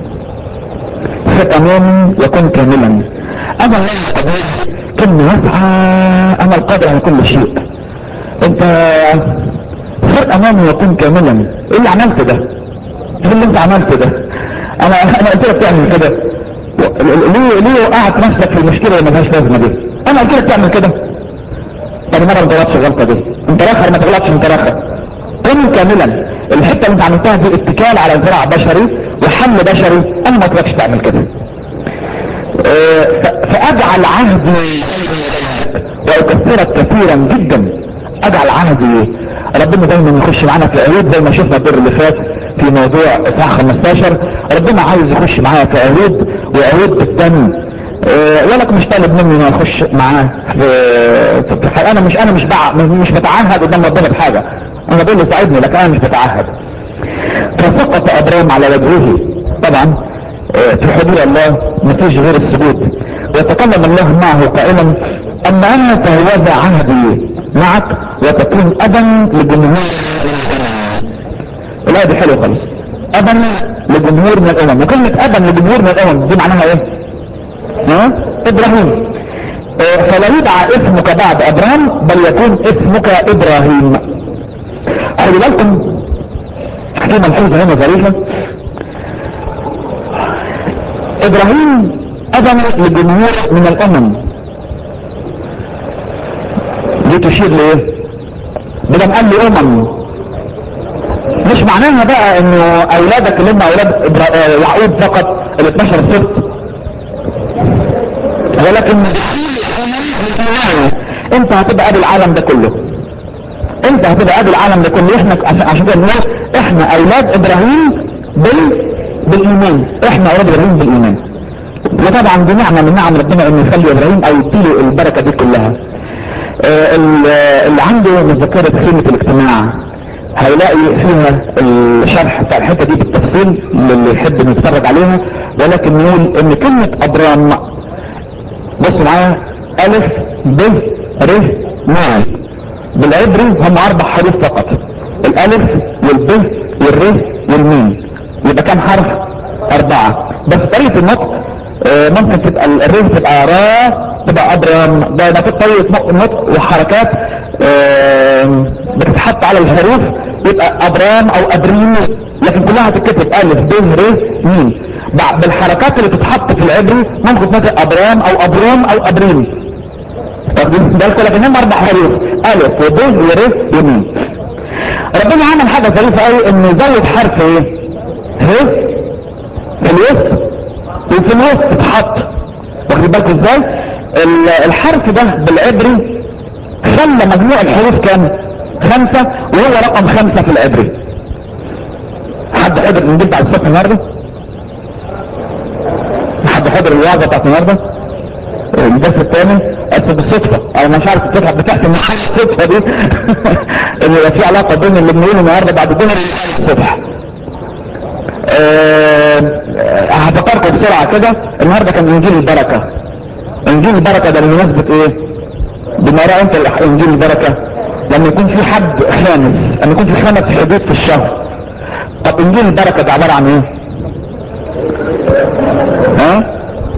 ثق امامي وكن كاملا انا الله القدير كلمة واسعة انا القادر على كل شيء انت ثق امامي وكن كاملا ايه اللي عملت ده ايه اللي انت عملت ده انا انا قلت لك تعمل كده ليه ليه وقعت نفسك في المشكله اللي ملهاش لازمه دي انا قلت لك تعمل كده طب مره ما تغلطش الغلطه دي انت راخر ما تغلطش انت راخر كن كاملا الحته اللي انت عملتها دي اتكال على زراع بشري وحل بشري انا ما قلتلكش تعمل كده اه فاجعل عهدي واكثرك كثيرا جدا اجعل عهدي ربنا دايما يخش معانا في عهود زي ما شفنا الدور اللي فات في موضوع اصحاح 15 ربنا عايز يخش معايا في عهود وعهود بالدم أه ولك مش طالب مني اني اخش معاه في, في انا مش انا مش بع... مش بتعهد قدام ربنا بحاجه انا بقول له ساعدني لكن انا مش بتعهد فسقط ابرام على وجهه طبعا أه في حضور الله ما فيش غير السجود ويتكلم الله معه قائلا اما انا فهوذا عهدي معك وتكون ابا لجمهور الايه دي حلوه خالص ابا لجمهور من الامم وكلمه ابا لجمهور من الامم دي معناها ايه ها ابراهيم اه فلا يدعى اسمك بعد ابرام بل يكون اسمك ابراهيم خلي بالكم في ملحوظه هنا ظريفه ابراهيم ابا لجمهور من الامم دي تشير لايه بدل قال لي امم مش معناها بقى انه اولادك اللي هم اولاد إبرا... يعقوب فقط ال 12 سبت ولكن انت هتبقى قبل العالم ده كله انت هتبقى قبل العالم ده كله احنا عشان كده احنا اولاد ابراهيم بال بالايمان احنا اولاد ابراهيم بالايمان وطبعا دي نعمه من نعم ربنا انه يخلي ابراهيم او يديله البركه دي كلها آه اللي عنده مذكره خيمه الاجتماع هيلاقي فيها الشرح بتاع الحته دي بالتفصيل للي يحب انه يتفرج عليها ولكن نقول ان كلمه ابرام بصوا معايا الف ب ر م بالعبري هم اربع حروف فقط الالف والب والر والميم يبقى كام حرف اربعة بس طريقة النطق آه ممكن تبقى الر تبقى را تبقى ابرام ده ده في طريقة نطق وحركات آه بتتحط على الحروف يبقى ابرام او ابريم لكن كلها هتتكتب الف ب ر م بع- بالحركات اللي تتحط في العبري ممكن تنطق ابرام او ابروم او ابريم واخدين بالكم لكن هم اربع حروف الف وب ور وم ربنا عمل حاجه ظريفه قوي انه زود حرف ايه ه في الوسط وفي الوسط اتحط واخد بالكم ازاي ال- الحرف ده بالعبري خلى مجموع الحروف كام خمسة وهو رقم خمسة في العبري حد حضر نجيب بعد الصبح النهارده حد حضر الوعظة بتاعت النهارده الدرس الثاني بس بالصدفة انا مش عارف بتضحك بتحسن من حاجة الصدفة دي ان يبقى في علاقة بين اللي بنقوله النهارده بعد الظهر الصبح آه، آه، هفكركم بسرعة كده النهارده كان انجيل البركة انجيل البركة ده بمناسبة ايه بما رأى انت الأح- انجيل البركة لما يكون في حد خامس لما يكون في خمس حدود في الشهر طب انجيل البركة ده عبارة عن ايه ها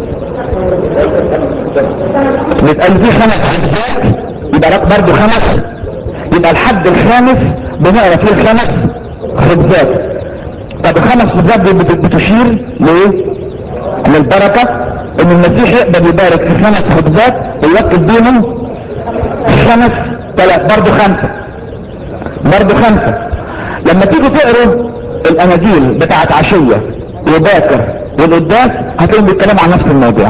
بيتقال فيه خمس حدود يبقى رق- برضه خمس يبقى الحد الخامس بنقرا فيه الخمس خبزات طب الخمس خبزات دي بت- بتشير لايه للبركة ان المسيح يقدر يبارك في خمس خبزات ويوكل بيهم خمس ثلاث برضه خمسة برضه خمسة لما تيجوا تقروا الاناجيل بتاعت عشية وباكر والقداس هتلاقيهم بيتكلموا عن نفس الموضوع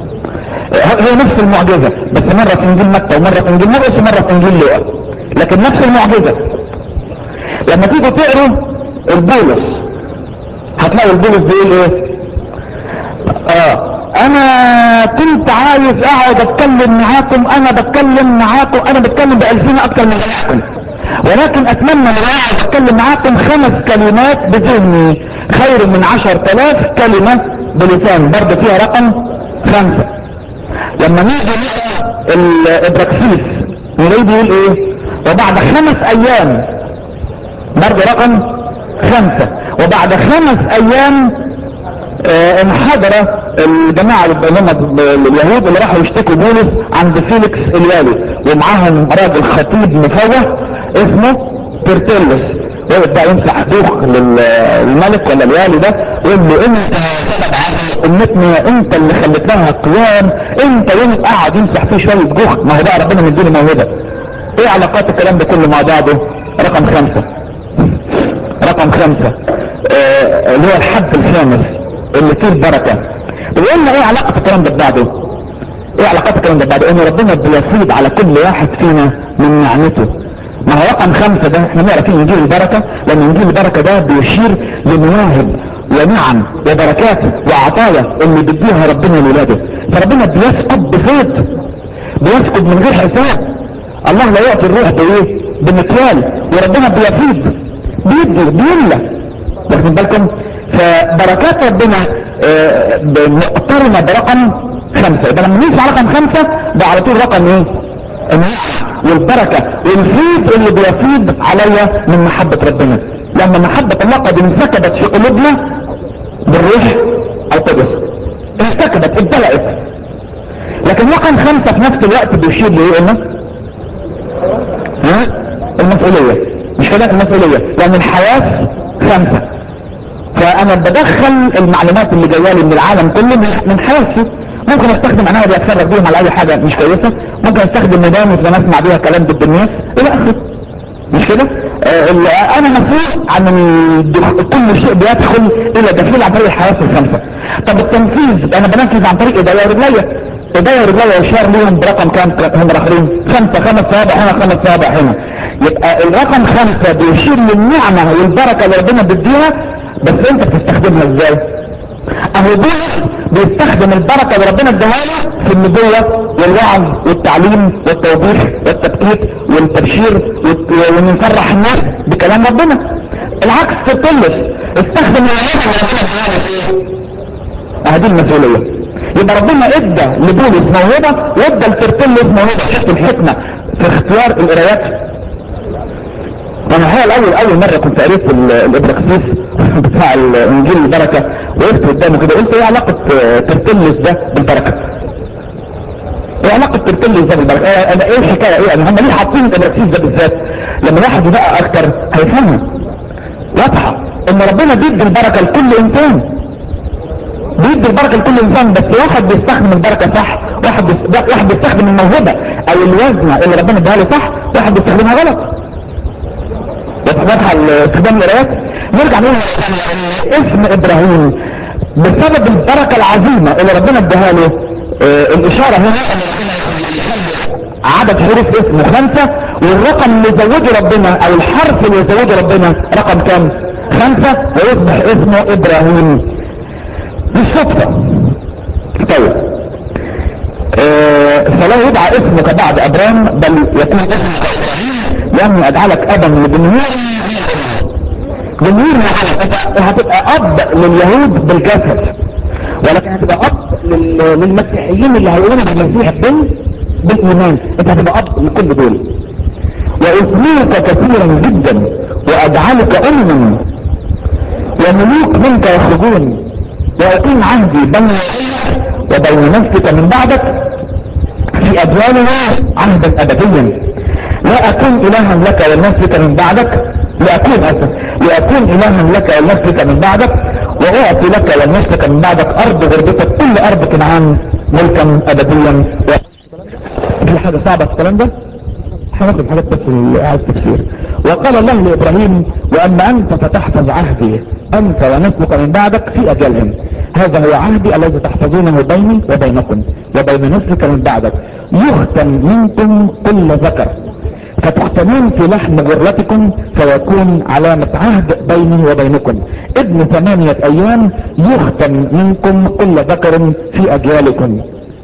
هي نفس المعجزة بس مرة في انجيل متى ومرة في انجيل مرقس ومرة في انجيل لوقا لكن نفس المعجزة لما تيجوا تقروا البولس هتلاقوا البولس بيقول ايه اه انا كنت عايز اقعد اتكلم معاكم انا بتكلم معاكم انا بتكلم بألسنة اكتر من غيركم ولكن اتمنى ان انا اقعد اتكلم معاكم خمس كلمات بذهني خير من عشر تلاف كلمة بلسان برضه فيها رقم خمسة لما نيجي نقرا الابراكسيس نلاقيه بيقول ايه وبعد خمس ايام برضه رقم خمسة وبعد خمس ايام آه، انحدر الجماعة اللي هم اليهود اللي راحوا يشتكوا بولس عند فيليكس اليالي ومعاهم راجل خطيب مفوه اسمه ترتلس وقف بقى يمسح دوخ لل- للملك ولا اليالي ده ويقول له انت سبب عدم امتنا انت اللي خليتها قيام انت يوم قاعد يمسح فيه شوية جوخ ما هو بقى ربنا مديله موهبة ايه علاقات الكلام ده كله مع بعضه رقم خمسة رقم خمسة آه، اللي هو الحد الخامس اللي فيه البركة وقلنا ايه علاقة الكلام ده ببعضه ايه علاقات الكلام ده ببعضه ان ربنا بيفيض على كل واحد فينا من نعمته ما هو رقم خمسة ده احنا نقرا فيه انجيل البركة لان انجيل البركة ده بيشير لمواهب ونعم وبركات وعطايا اللي بيديها ربنا لولاده فربنا بيسكب بفيض بيسكب من غير حساب الله لا يعطي الروح بايه بمكيال وربنا بيفيض بيدي بيملى واخدين بالكم فبركات ربنا آه، مقترنه برقم خمسة يبقى لما نيجي على رقم خمسة ده على طول رقم ايه النعمة والبركة والفيض اللي بيفيض عليا من محبة ربنا لما محبة الله قد انسكبت في قلوبنا بالروح القدس انسكبت ابتلعت لكن رقم خمسة في نفس الوقت بيشير لايه قلنا ها المسؤولية مش كده المسؤولية لان الحواس خمسة فانا بدخل المعلومات اللي جايه لي من العالم كله من من حواسي ممكن استخدم انا بتفرج بيهم على اي حاجه مش كويسه ممكن استخدم نداني فانا اسمع بيها كلام ضد الناس الى اخره مش كده آه ال- انا مسؤول عن الدخ- كل شيء بيدخل الى داخل عن طريق الحواس الخمسه طب التنفيذ انا بنفذ عن طريق ايديا ورجليا ايديا ورجليا يشار ليهم برقم كام هم الاخرين خمسه خمس صوابع هنا خمس صوابع هنا يبقى الرقم خمسه بيشير للنعمه والبركه اللي ربنا بيديها بس انت بتستخدمها ازاي اهو بولس بيستخدم البركه اللي ربنا اداها له في النبوه والوعظ والتعليم والتوبيخ والتبكيت والتبشير والت- وان نفرح الناس بكلام ربنا العكس ترتلس استخدم العلم اللي ربنا اداها له في ايه؟ هذه المسؤوليه يبقى ربنا ادى لبولس موهبه وادى لترتلس موهبه شفت الحكمه في اختيار القرايات انا الحقيقه الاول اول مره كنت قريت ال- الابراكسيس بتاع الانجيل البركه وقفت قدامه كده قلت ايه علاقه آه، ترتلس ده بالبركه ايه علاقه ترتلس ده بالبركه ايه أنا- ايه الحكايه ايه يعني هم ليه حاطين الابراكسيس ده بالذات لما واحد يدقق اكتر هيفهمها واضحة ان ربنا بيدي البركة لكل انسان بيدي البركة لكل انسان بس واحد بيستخدم البركة صح واحد بيست- واحد بيستخدم الموهبة او الوزنة اللي ربنا اداها له صح واحد بيستخدمها غلط واضحة استخدام القرايات نرجع نقول اسم ابراهيم بسبب البركة العظيمة اللي ربنا اداها له آه، الاشارة هنا ان ربنا عدد حروف اسمه خمسة والرقم اللي زوده ربنا او الحرف اللي زوده ربنا رقم كام خمسة ويصبح اسمه ابراهيم مش صدفة طيب آه، فلا يدعى اسمك بعد ابرام بل يكون اسمك ابراهيم لاني اجعلك ابا لجمهور جمهور انت هتبقى اب لليهود بالجسد ولكن هتبقى اب لل- للمسيحيين اللي هيؤمنوا بالمسيح بال بالايمان انت هتبقى اب لكل دول واثنيك كثيرا جدا واجعلك اما وملوك منك يخرجون واقيم عهدي بين وبين نسلك من بعدك في اجيالنا عهدا ابديا لا اكون الها لك ولنسلك من بعدك لاكون اسف لاكون الها لك ولنسلك من بعدك واعطي لك ولنسلك من بعدك ارض غربتك كل ارض كنعان ملكا ابديا في حاجه صعبه في الكلام ده هناخد حاجات بس اللي عايز تفسير وقال الله لابراهيم واما انت فتحفظ عهدي انت ونسلك من بعدك في اجلهم هذا هو عهدي الذي تحفظونه بيني وبينكم وبين نسلك من بعدك يختم منكم كل ذكر فتختمون في لحم غرتكم فيكون علامة عهد بيني وبينكم ابن ثمانية ايام يختم منكم كل ذكر في اجيالكم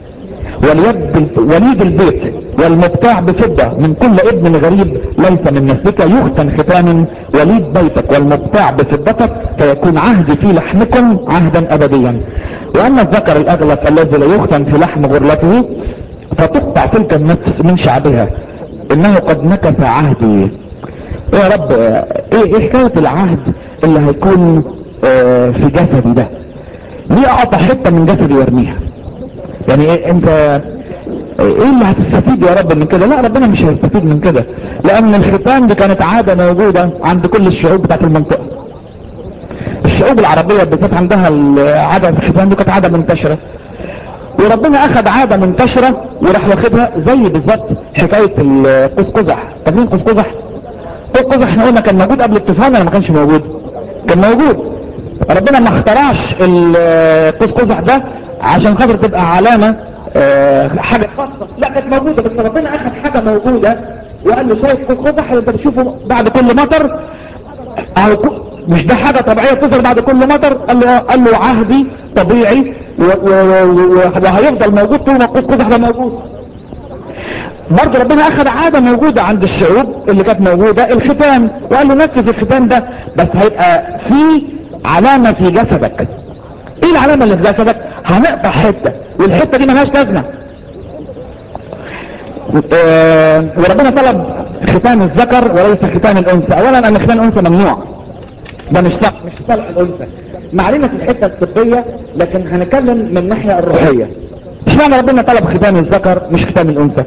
وليد وليد البيت والمبتاع بفضة من كل ابن غريب ليس من نسلك يختن ختانا وليد بيتك والمبتاع بفضتك فيكون عهدي في لحمكم عهدا ابديا واما الذكر الاغلب الذي لا يختن في لحم غرلته فتقطع تلك النفس من شعبها انه قد نكث عهدي يا رب ايه ايه حكاية العهد اللي هيكون آه في جسدي ده ليه اقطع حتة من جسدي وارميها يعني ايه انت ايه اللي هتستفيد يا رب من كده لا ربنا مش هيستفيد من كده لان الختان دي كانت عادة موجودة عند كل الشعوب بتاعت المنطقة الشعوب العربية بالذات عندها العادة في الختان دي كانت عادة منتشرة وربنا اخذ عادة منتشرة وراح واخدها زي بالظبط حكاية القوس قزح فاكرين قوس قزح قوس قزح احنا قلنا كان موجود قبل الطوفان ولا ما كانش موجود كان موجود ربنا ما اخترعش القوس قزح ده عشان خاطر تبقى علامة اه حاجة خاصة لا كانت موجودة بس ربنا اخذ حاجة موجودة وقال له شايف قوس قزح اللي انت بتشوفه بعد كل مطر اهو كو- مش ده حاجة طبيعية تظهر بعد كل مطر قال له قال له عهدي طبيعي و- و- و- و- وهيفضل موجود طول ما القوس قزح ده موجود برضه ربنا اخذ عادة موجودة عند الشعوب اللي كانت موجودة الختان وقال له نفذ الختان ده بس هيبقى في علامة في جسدك ايه العلامة اللي في جسدك هنقطع حتة والحتة دي ملهاش لازمة آه، وربنا طلب ختان الذكر وليس ختان الانثى اولا ان ختان الانثى ممنوع ده مش صح مش في صالح الانثى معلومة في الحتة الطبية لكن هنتكلم من الناحية الروحية اشمعنى ربنا طلب ختان الذكر مش ختان الانثى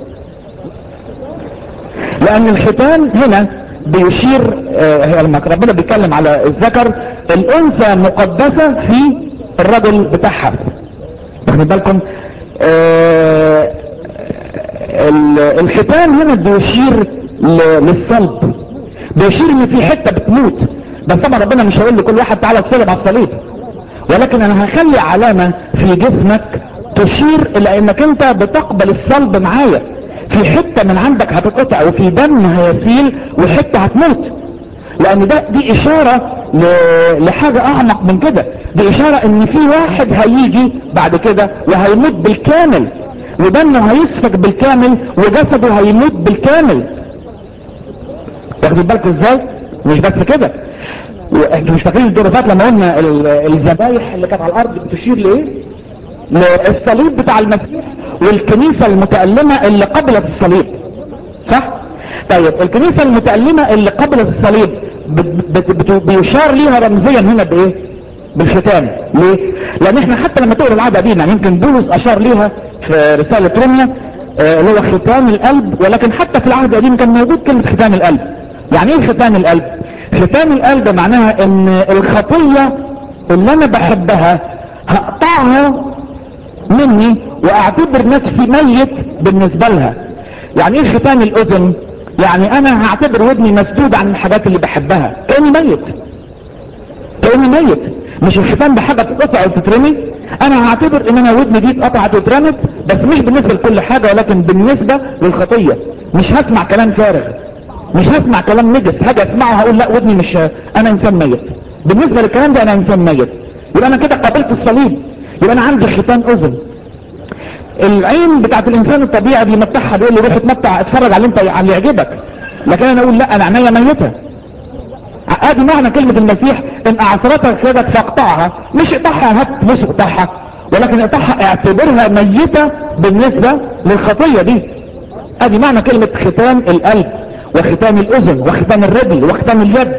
لان الختان هنا بيشير آه، هي لما ربنا بيتكلم على الذكر الانثى مقدسة في الرجل بتاعها واخدين بالكم آه، ال- الختان هنا بيشير ل- للصلب بيشير ان في حتة بتموت بس طبعا ربنا مش هيقول لكل واحد تعالى تصلب على الصليب ولكن انا هخلي علامة في جسمك تشير الى انك انت بتقبل الصلب معايا في حتة من عندك هتتقطع وفي دم هيسيل وحتة هتموت لان ده دي اشارة ل- لحاجة اعمق من كده دي اشارة ان في واحد هيجي بعد كده وهيموت بالكامل ودمه هيسفك بالكامل وجسده هيموت بالكامل واخدين بالكم ازاي مش بس كده انتوا مش فاكرين الدور اللي فات لما قلنا ال- الذبايح اللي كانت على الارض بتشير لايه للصليب بتاع المسيح والكنيسة المتألمة اللي قبلت الصليب صح طيب الكنيسة المتألمة اللي قبلت الصليب بت- بت- بت- بيشار ليها رمزيا هنا بايه بالختان ليه لان احنا حتى لما تقرا العادة دي يعني يمكن بولس اشار ليها في رسالة روميا آه، اللي هو ختان القلب ولكن حتى في العهد القديم كان موجود كلمة ختان القلب يعني ايه ختان القلب ختان القلب معناها ان الخطية اللي انا بحبها هقطعها مني واعتبر نفسي ميت بالنسبة لها يعني ايه ختان الاذن يعني انا هعتبر ودني مسدود عن الحاجات اللي بحبها كأني ميت كأني ميت مش الختان بحاجة تتقطع وتترمي انا هعتبر ان انا ودني دي اتقطعت واترمت بس مش بالنسبة لكل حاجة ولكن بالنسبة للخطية مش هسمع كلام فارغ مش هسمع كلام نجس حاجة اسمعه هقول لا ودني مش انا انسان ميت بالنسبة للكلام ده انا انسان ميت يبقى انا كده قابلت الصليب يبقى انا عندي ختان اذن العين بتاعت الانسان الطبيعي بيمتعها بيقول لي روح اتمتع اتفرج على اللي انت على اللي يعجبك لكن انا اقول لا انا عينيا ميته ادي معنى كلمة المسيح ان اعثرتك كده فاقطعها مش اقطعها هات مش اقطعها ولكن اقطعها اعتبرها ميتة بالنسبة للخطية دي ادي معنى كلمة ختان القلب وختان الاذن وختان الرجل وختان اليد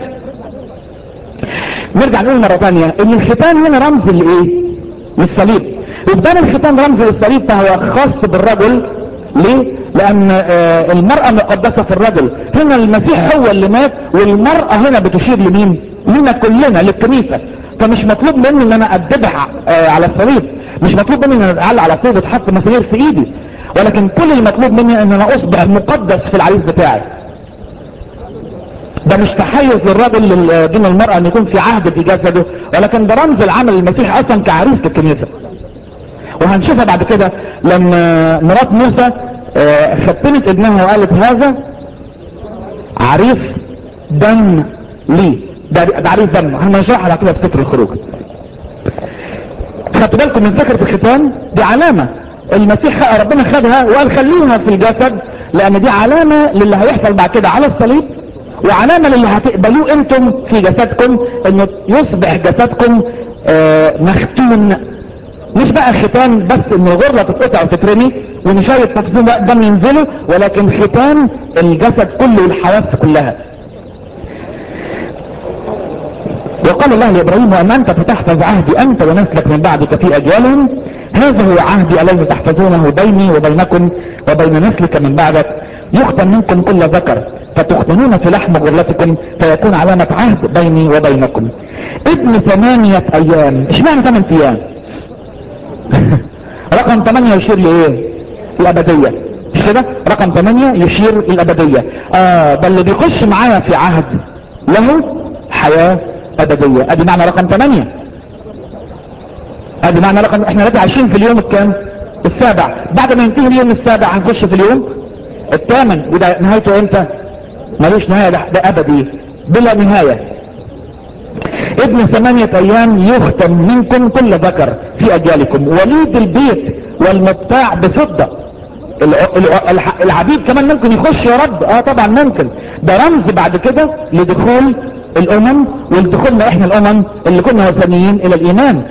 نرجع نقول مرة تانية ان الختان هنا رمز لايه للصليب يبقى الختان رمز للصليب فهو خاص بالرجل ليه لان آه المرأة مقدسة في الرجل هنا المسيح هو اللي مات والمرأة هنا بتشير لمين لنا كلنا للكنيسة فمش مطلوب مني ان انا ادبح آه على الصليب مش مطلوب مني ان انا اتعلق على الصليب وتحط مسامير في ايدي ولكن كل المطلوب مني ان انا اصبح مقدس في العريس بتاعي ده مش تحيز للراجل دون المرأة ان يكون في عهد في جسده ولكن ده رمز العمل المسيح اصلا كعريس للكنيسة وهنشوفها بعد كده لما مرات موسى ختنت ابنها وقالت هذا عريس دم لي ده, ده عريس دم هنشرحها على كده في سفر الخروج خدتوا بالكم من فكرة الختان دي علامة المسيح ربنا خدها وقال خليها في الجسد لان دي علامة للي هيحصل بعد كده على الصليب وعلامة للي هتقبلوه انتم في جسدكم انه يصبح جسدكم آه مختون مش بقى ختان بس ان الغرة تتقطع وتترمي وان شوية تفصيل دم ينزلوا ولكن ختان الجسد كله والحواس كلها وقال الله لابراهيم وان انت فتحفظ عهدي انت ونسلك من بعدك في اجيالهم هذا هو عهدي الذي تحفظونه بيني وبينكم وبين نسلك من بعدك يختم منكم كل ذكر فتختنون في لحم غرلتكم فيكون علامة عهد بيني وبينكم ابن ثمانية ايام اشمعنى ثمان ايام رقم 8 يشير لايه الابدية مش كده رقم 8 يشير الابدية اه ده اللي بيخش معايا في عهد له حياة ابدية ادي معنى رقم 8 ادي معنى رقم احنا دلوقتي عايشين في اليوم الكام السابع بعد ما ينتهي اليوم السابع هنخش في اليوم الثامن وده نهايته امتى ملوش نهاية ده, ده ابدي بلا نهاية ابن ثمانية ايام يختم منكم كل ذكر في اجيالكم وليد البيت والمبتاع بفضة العبيد كمان ممكن يخش يا رب اه طبعا ممكن ده رمز بعد كده لدخول الامم ولدخولنا احنا الامم اللي كنا وثنيين الى الايمان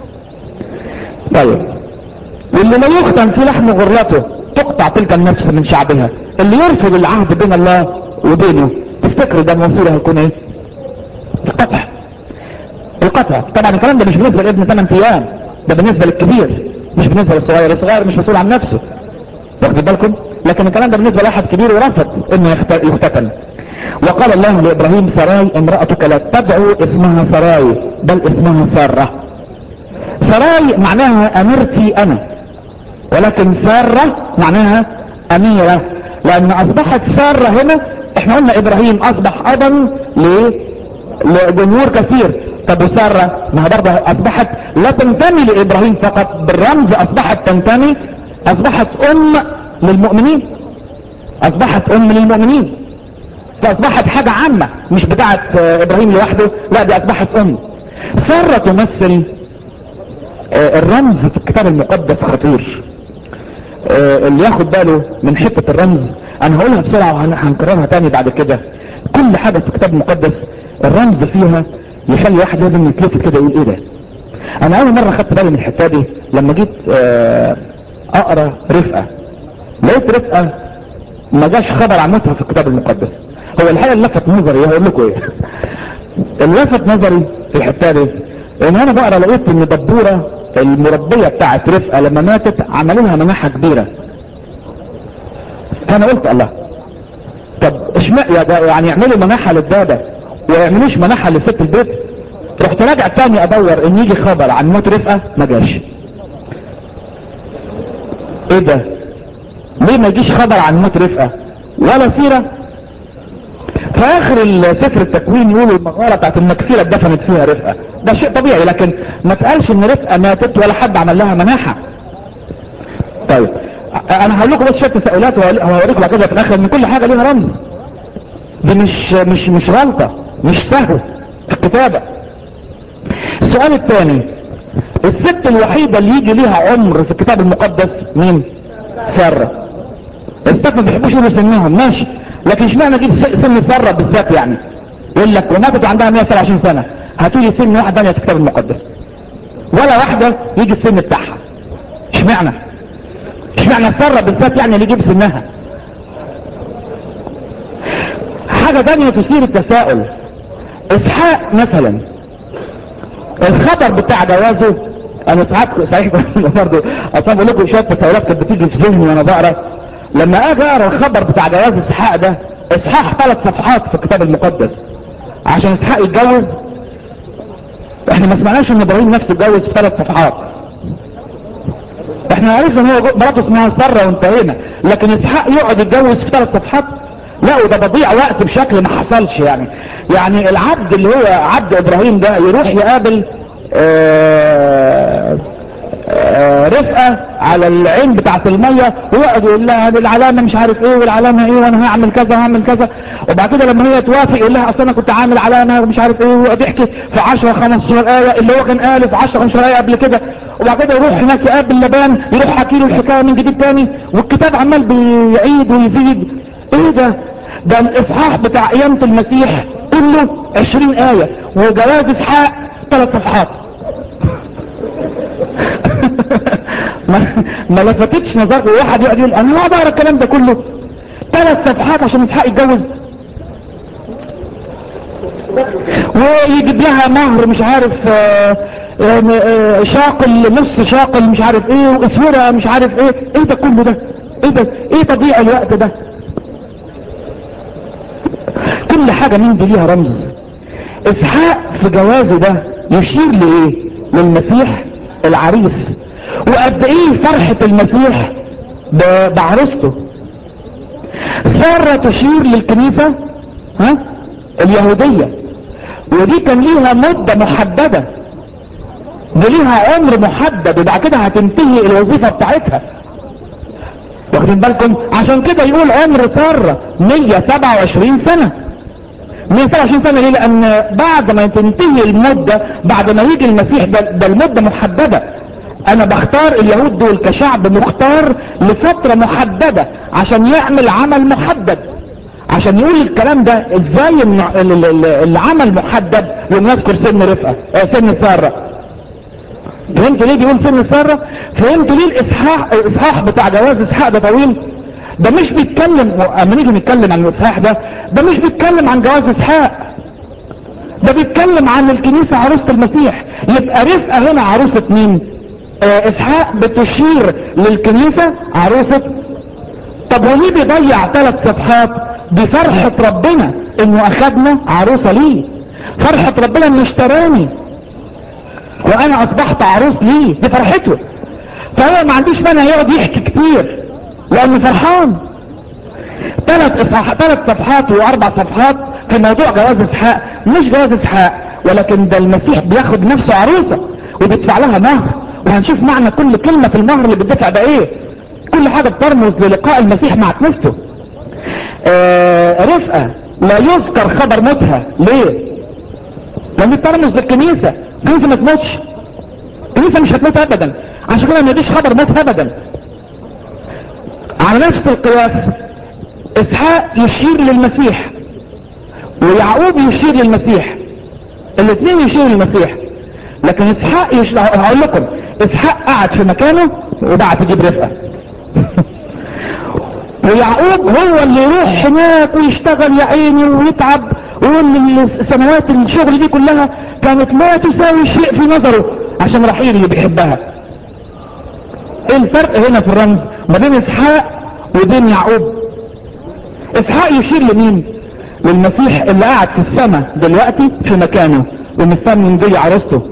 طيب واللي لا يختم في لحم غرلته تقطع تلك النفس من شعبها اللي يرفض العهد بين الله وبينه تفتكروا ده مصيره هيكون ايه القطع القطع طبعا الكلام ده مش بالنسبة لابن 8 ايام ده بالنسبة للكبير مش بالنسبة للصغير الصغير مش مسؤول عن نفسه واخد بالكم لكن الكلام ده بالنسبة لواحد كبير ورفض انه يختتن وقال الله لابراهيم سراي امرأتك لا تدعو اسمها سراي بل اسمها سارة سراي معناها امرتي انا ولكن سارة معناها اميرة لان اصبحت سارة هنا احنا قلنا ابراهيم اصبح ابا ليه لجمهور كثير طب وسارة ما برضه اصبحت لا تنتمي لابراهيم فقط بالرمز اصبحت تنتمي اصبحت ام للمؤمنين اصبحت ام للمؤمنين فاصبحت حاجة عامة مش بتاعت ابراهيم لوحده لا دي اصبحت ام سارة تمثل الرمز في الكتاب المقدس خطير اللي ياخد باله من حتة الرمز انا هقولها بسرعة وهنكررها تاني بعد كده كل حاجة في الكتاب المقدس الرمز فيها يخلي واحد لازم يتلفت كده يقول ايه ده انا اول مرة خدت بالي من الحتة دي لما جيت اقرا رفقة لقيت رفقة ما جاش خبر عن موتها في الكتاب المقدس هو الحقيقة اللي لفت نظري هقول لكم ايه اللي لفت نظري في الحتة دي ان انا بقرا لقيت ان دبورة المربية بتاعت رفقة لما ماتت عملوا لها مناحة كبيرة فانا قلت الله طب اشمعنى يا ده يعني يعملوا مناحة للدابة ويعملوش مناحة لست البيت رحت راجع تاني ادور ان يجي خبر عن موت رفقة ما جاش ايه ده ليه ما يجيش خبر عن موت رفقة ولا سيرة في اخر ال- سفر التكوين يقولوا المغارة بتاعت المكسيرة اتدفنت فيها رفقة ده شيء طبيعي لكن ما تقالش ان رفقة ماتت ولا حد عمل لها مناحة طيب أ- انا هقول لكم بس شويه تساؤلات وهقول- وهوريكم بعد كده في الاخر ان كل حاجه ليها رمز دي مش مش مش غلطه مش سهو في الكتابه السؤال الثاني الست الوحيده اللي يجي ليها عمر في الكتاب المقدس مين ساره الستات ما بيحبوش يقولوا سنهم ماشي لكن اشمعنى اجيب س- سن ساره بالذات يعني يقول لك وماتت وعندها 127 سنه هاتوا لي سن واحد ثانيه في الكتاب المقدس ولا واحده يجي السن بتاعها اشمعنى اشمعنى ساره بالذات يعني اللي يجيب سنها حاجة تانية تثير التساؤل اسحاق مثلا الخبر بتاع جوازه انا ساعات صحيح برضه اصلا بقول لكم شويه تساؤلات كانت بتيجي في ذهني وانا بقرا لما اجي اقرا الخبر بتاع جواز اسحاق ده اسحاق ثلاث صفحات في الكتاب المقدس عشان اسحاق يتجوز احنا ما سمعناش ان ابراهيم نفسه اتجوز في ثلاث صفحات احنا عرفنا ان هو مراته اسمها ساره وانتهينا لكن اسحاق يقعد يتجوز في ثلاث صفحات لا وده بضيع وقت بشكل ما حصلش يعني يعني العبد اللي هو عبد ابراهيم ده يروح يقابل آه آه رفقة على العين بتاعت المية ويقعد يقول لها هذه العلامة مش عارف ايه والعلامة ايه وانا هعمل كذا وهعمل كذا وبعد كده لما هي توافق يقول لها اصل انا كنت عامل علامة ومش عارف ايه ويقعد يحكي في 10 15 آية اللي هو كان قاله في 10 15 آية قبل كده وبعد كده يروح هناك يقابل لبان يروح حكي له الحكاية من جديد تاني والكتاب عمال بيعيد ويزيد ايه ده ده الاصحاح بتاع قيامة المسيح كله 20 آية وجواز اسحاق ثلاث صفحات ما, ما لفتتش نظرك واحد يقعد يقول انا هقعد اقرا الكلام ده كله ثلاث صفحات عشان اسحاق يتجوز ويجيب لها مهر مش عارف آه، آه، آه، شاقل نص شاقل مش عارف ايه واسوره مش عارف ايه ايه ده كله ده ايه ده ايه تضييع الوقت ده كل حاجة من دي ليها رمز اسحاق في جوازه ده يشير لايه للمسيح العريس وقد ايه فرحة المسيح ب- بعروسته سارة تشير للكنيسة ها اليهودية ودي كان ليها مدة محددة دي ليها عمر محدد وبعد كده هتنتهي الوظيفة بتاعتها واخدين بالكم عشان كده يقول عمر سارة 127 سنة 127 سنة ليه لان بعد ما تنتهي المدة بعد ما يجي المسيح ده, ده المدة محددة انا بختار اليهود دول كشعب مختار لفترة محددة عشان يعمل عمل محدد عشان يقول الكلام ده ازاي إن ال- ال- ال- العمل محدد يوم نذكر سن رفقة آه، سن سارة فهمتوا ليه بيقول سن سارة فهمتوا ليه الاسحاق الاصحاح بتاع جواز اسحاق ده طويل ده مش بيتكلم اما نيجي نتكلم عن الاصحاح ده ده مش بيتكلم عن جواز اسحاق ده بيتكلم عن الكنيسة عروسة المسيح يبقى رفقة هنا عروسة مين آه اسحاق بتشير للكنيسة عروسة طب وليه بيضيع ثلاث صفحات بفرحة ربنا انه اخدنا عروسة ليه فرحة ربنا انه اشتراني وانا اصبحت عروس ليه دي فرحته فهو ما عندوش مانع يقعد يحكي كتير لانه فرحان ثلاث اصحاح ثلاث صفحات واربع صفحات في موضوع جواز اسحاق مش جواز اسحاق ولكن ده المسيح بياخد نفسه عروسه وبيدفع لها مهر وهنشوف معنى كل كلمه في المهر اللي بيدفع ده ايه كل حاجه بترمز للقاء المسيح مع كنيسته آه رفقه لا يذكر خبر موتها ليه لان بترمز للكنيسه الكنيسه ما تموتش الكنيسه مش هتموت ابدا عشان كده ما يجيش خبر موت ابدا على نفس القياس اسحاق يشير للمسيح ويعقوب يشير للمسيح الاثنين يشيروا للمسيح لكن اسحاق يشير هقول لكم اسحاق قعد في مكانه وبعت يجيب رفقه ويعقوب هو اللي يروح هناك ويشتغل يا عيني ويتعب ويقول السنوات الشغل دي كلها كانت لا تساوي شيء في نظره عشان رحيل اللي بيحبها ايه الفرق هنا في الرمز ما بين اسحاق وبين يعقوب اسحاق يشير لمين للمسيح اللي قاعد في السماء دلوقتي في مكانه ومستني نجي عروسته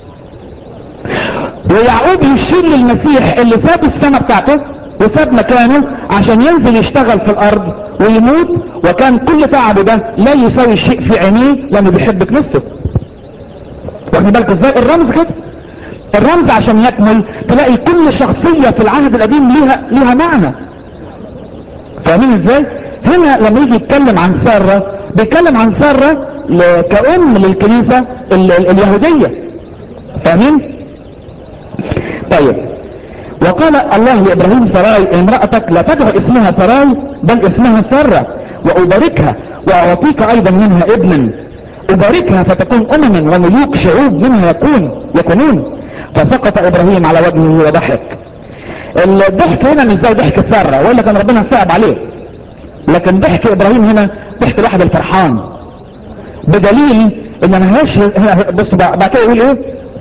ويعقوب يشير للمسيح اللي ساب السماء بتاعته وساب مكانه عشان ينزل يشتغل في الارض ويموت وكان كل تعبه ده لا يساوي شيء في عينيه لانه بيحب كنيسته واخد بالك ازاي الرمز كده الرمز عشان يكمل تلاقي كل شخصية في العهد القديم ليها ليها معنى فاهمين ازاي هنا لما يجي يتكلم عن سارة بيتكلم عن سارة ل- كأم للكنيسة ال- ال- اليهودية فاهمين طيب وقال الله لابراهيم سراي امرأتك لا تدع اسمها سراي بل اسمها سارة واباركها واعطيك ايضا منها ابنا اباركها فتكون امما وملوك شعوب منها يكون يكونون فسقط ابراهيم على وجهه وضحك الضحك هنا مش زي ضحك سارة ولا كان ربنا صعب عليه لكن ضحك ابراهيم هنا ضحك الواحد الفرحان بدليل ان ما هيش بص بعد كده يقول ايه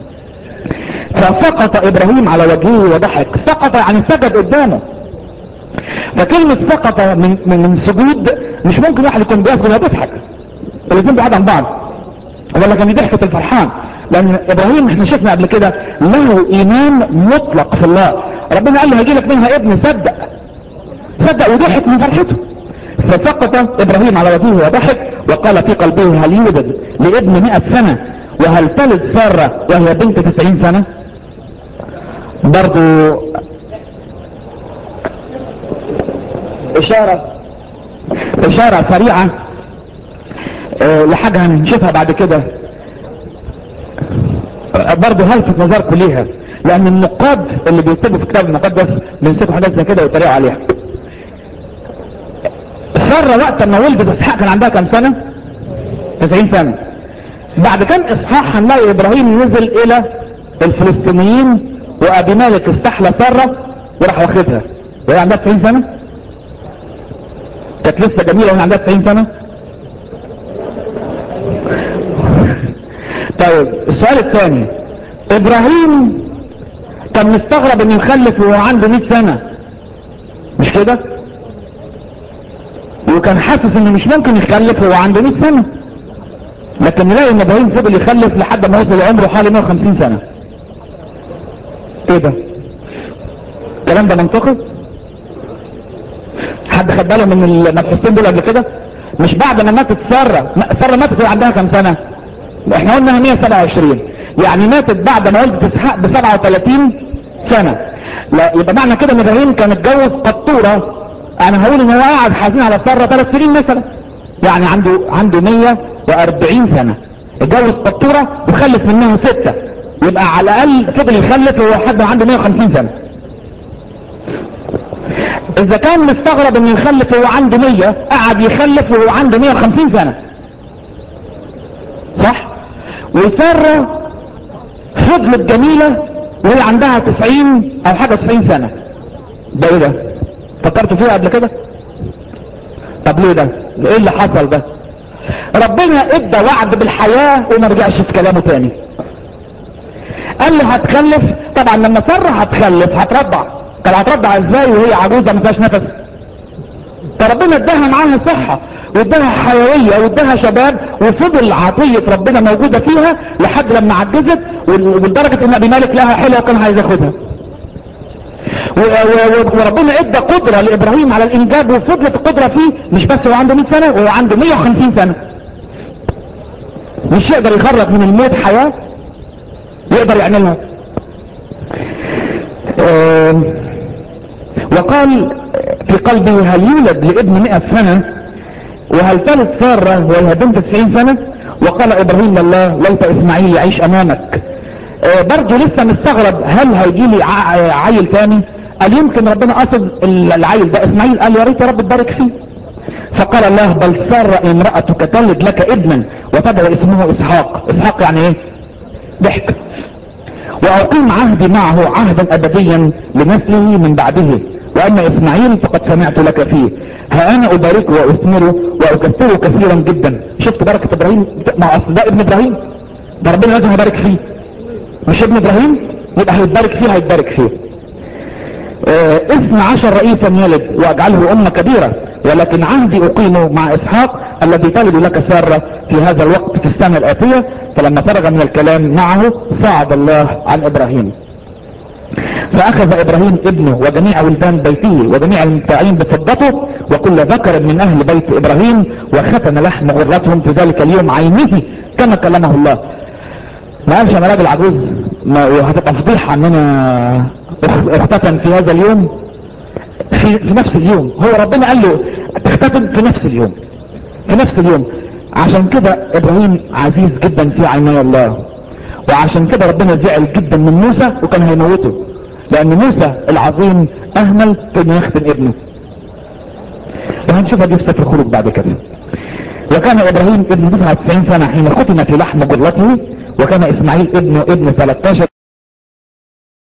فسقط ابراهيم على وجهه وضحك سقط يعني سجد قدامه فكلمة سقط من, من, من سجود مش ممكن واحد يكون بيسجد وبيضحك الاثنين بعاد عن بعض ولا كان ضحكة الفرحان لان ابراهيم احنا شفنا قبل كده له ايمان مطلق في الله ربنا قال له هيجي لك منها ابن صدق صدق وضحك من فرحته فسقط ابراهيم على وجهه وضحك وقال في قلبه هل يوجد لابن مئة سنة وهل تلد سارة وهي بنت تسعين سنة برضو اشارة اشارة سريعة اه لحاجة هنشوفها بعد كده برضو هلفت نظركم ليها لان النقاد اللي بيكتبوا في الكتاب المقدس بيمسكوا حاجات زي كده ويتريقوا عليها سارة وقت ما ولدت اسحاق كان عندها كام سنة 90 سنة بعد كام اصحاح هنلاقي ابراهيم نزل الى الفلسطينيين وابي مالك استحلى سارة وراح واخدها وهي عندها 90 سنة كانت لسه جميلة وهي عندها 90 سنة طيب السؤال الثاني ابراهيم كان مستغرب انه يخلف وهو عنده 100 سنة مش كده وكان حاسس انه مش ممكن يخلف وهو عنده 100 سنة لكن نلاقي ان ابراهيم فضل يخلف لحد ما وصل عمره حوالي 150 سنة ايه ده الكلام ده منطقي حد خد باله من المبحوثين دول قبل كده مش بعد ما ماتت سارة سارة ماتت وهي عندها كام سنة احنا قلنا 127 يعني ماتت بعد ما ولدت اسحاق ب 37 سنة لا يبقى معنى كده ان ابراهيم كان اتجوز قطورة انا هقول ان هو قاعد حزين على سارة ثلاث سنين مثلا يعني عنده عنده 140 سنة اتجوز قطورة وخلف منها ستة يبقى على الاقل فضل يخلف وهو حد عنده 150 سنة اذا كان مستغرب انه يخلف وهو عنده 100 قعد يخلف وهو عنده 150 سنة صح وسارة فضلت جميلة وهي عندها 90 او حاجة 90 سنة ده ايه ده فكرت فيها قبل كده طب ليه ده ايه اللي حصل ده ربنا ادى وعد بالحياة وما رجعش في كلامه تاني قال له هتخلف طبعا لما سارة هتخلف هترضع طب هترضع ازاي وهي عجوزة ما فيهاش نفس فربنا اداها معاها صحة واداها حيوية واداها شباب وفضل عطية ربنا موجودة فيها لحد لما عجزت ولدرجة ان ابي مالك لها حلوة وكان عايز ياخدها وربنا ادى قدرة لابراهيم على الانجاب وفضلت القدرة فيه مش بس هو عنده 100 سنة وهو عنده 150 سنة مش يقدر يخرج من الموت حياة يقدر يعملها اه وقال في قلبه هل يولد لابن 100 سنة وهل تلد سارة وهي بنت 90 سنة وقال ابراهيم لله ليت اسماعيل يعيش امامك اه برضه لسه مستغرب هل هيجي لي عيل تاني قال يمكن ربنا قصد العيل ده اسماعيل قال يا ريت يا رب تبارك فيه فقال الله بل سار امرأتك تلد لك ابنا وتدعو اسمه اسحاق اسحاق يعني ايه ضحك واقيم عهدي معه عهدا ابديا لنسله من بعده واما اسماعيل فقد سمعت لك فيه ها انا اباركه واثمره واكثره كثيرا جدا شفت بركة ابراهيم ما اصل ده ابن ابراهيم ده ربنا لازم يبارك فيه مش ابن ابراهيم يبقى هيتبارك فيه هيتبارك فيه اه اثنى عشر رئيسا يلد واجعله امة كبيرة ولكن عهدي اقيمه مع اسحاق الذي تلد لك سارة في هذا الوقت في السنة الاتية فلما فرغ من الكلام معه صعد الله عن ابراهيم فاخذ ابراهيم ابنه وجميع ولدان بيته وجميع المتاعين بفضته وكل ذكر من اهل بيت ابراهيم وختن لحم غرتهم في ذلك اليوم عينه كما كلمه الله ما قالش انا راجل عجوز ما وهتبقى فضيحه ان انا اختتن في هذا اليوم في, في نفس اليوم هو ربنا قال له تختتن في نفس اليوم في نفس اليوم عشان كده ابراهيم عزيز جدا في عيني الله وعشان كده ربنا زعل جدا من موسى وكان هيموته لان موسى العظيم اهمل في انه يختن ابنه وهنشوفها دي في سفر الخروج بعد كده وكان ابراهيم ابن 99 سنة حين ختم في لحم جرته وكان اسماعيل ابنه ابن 13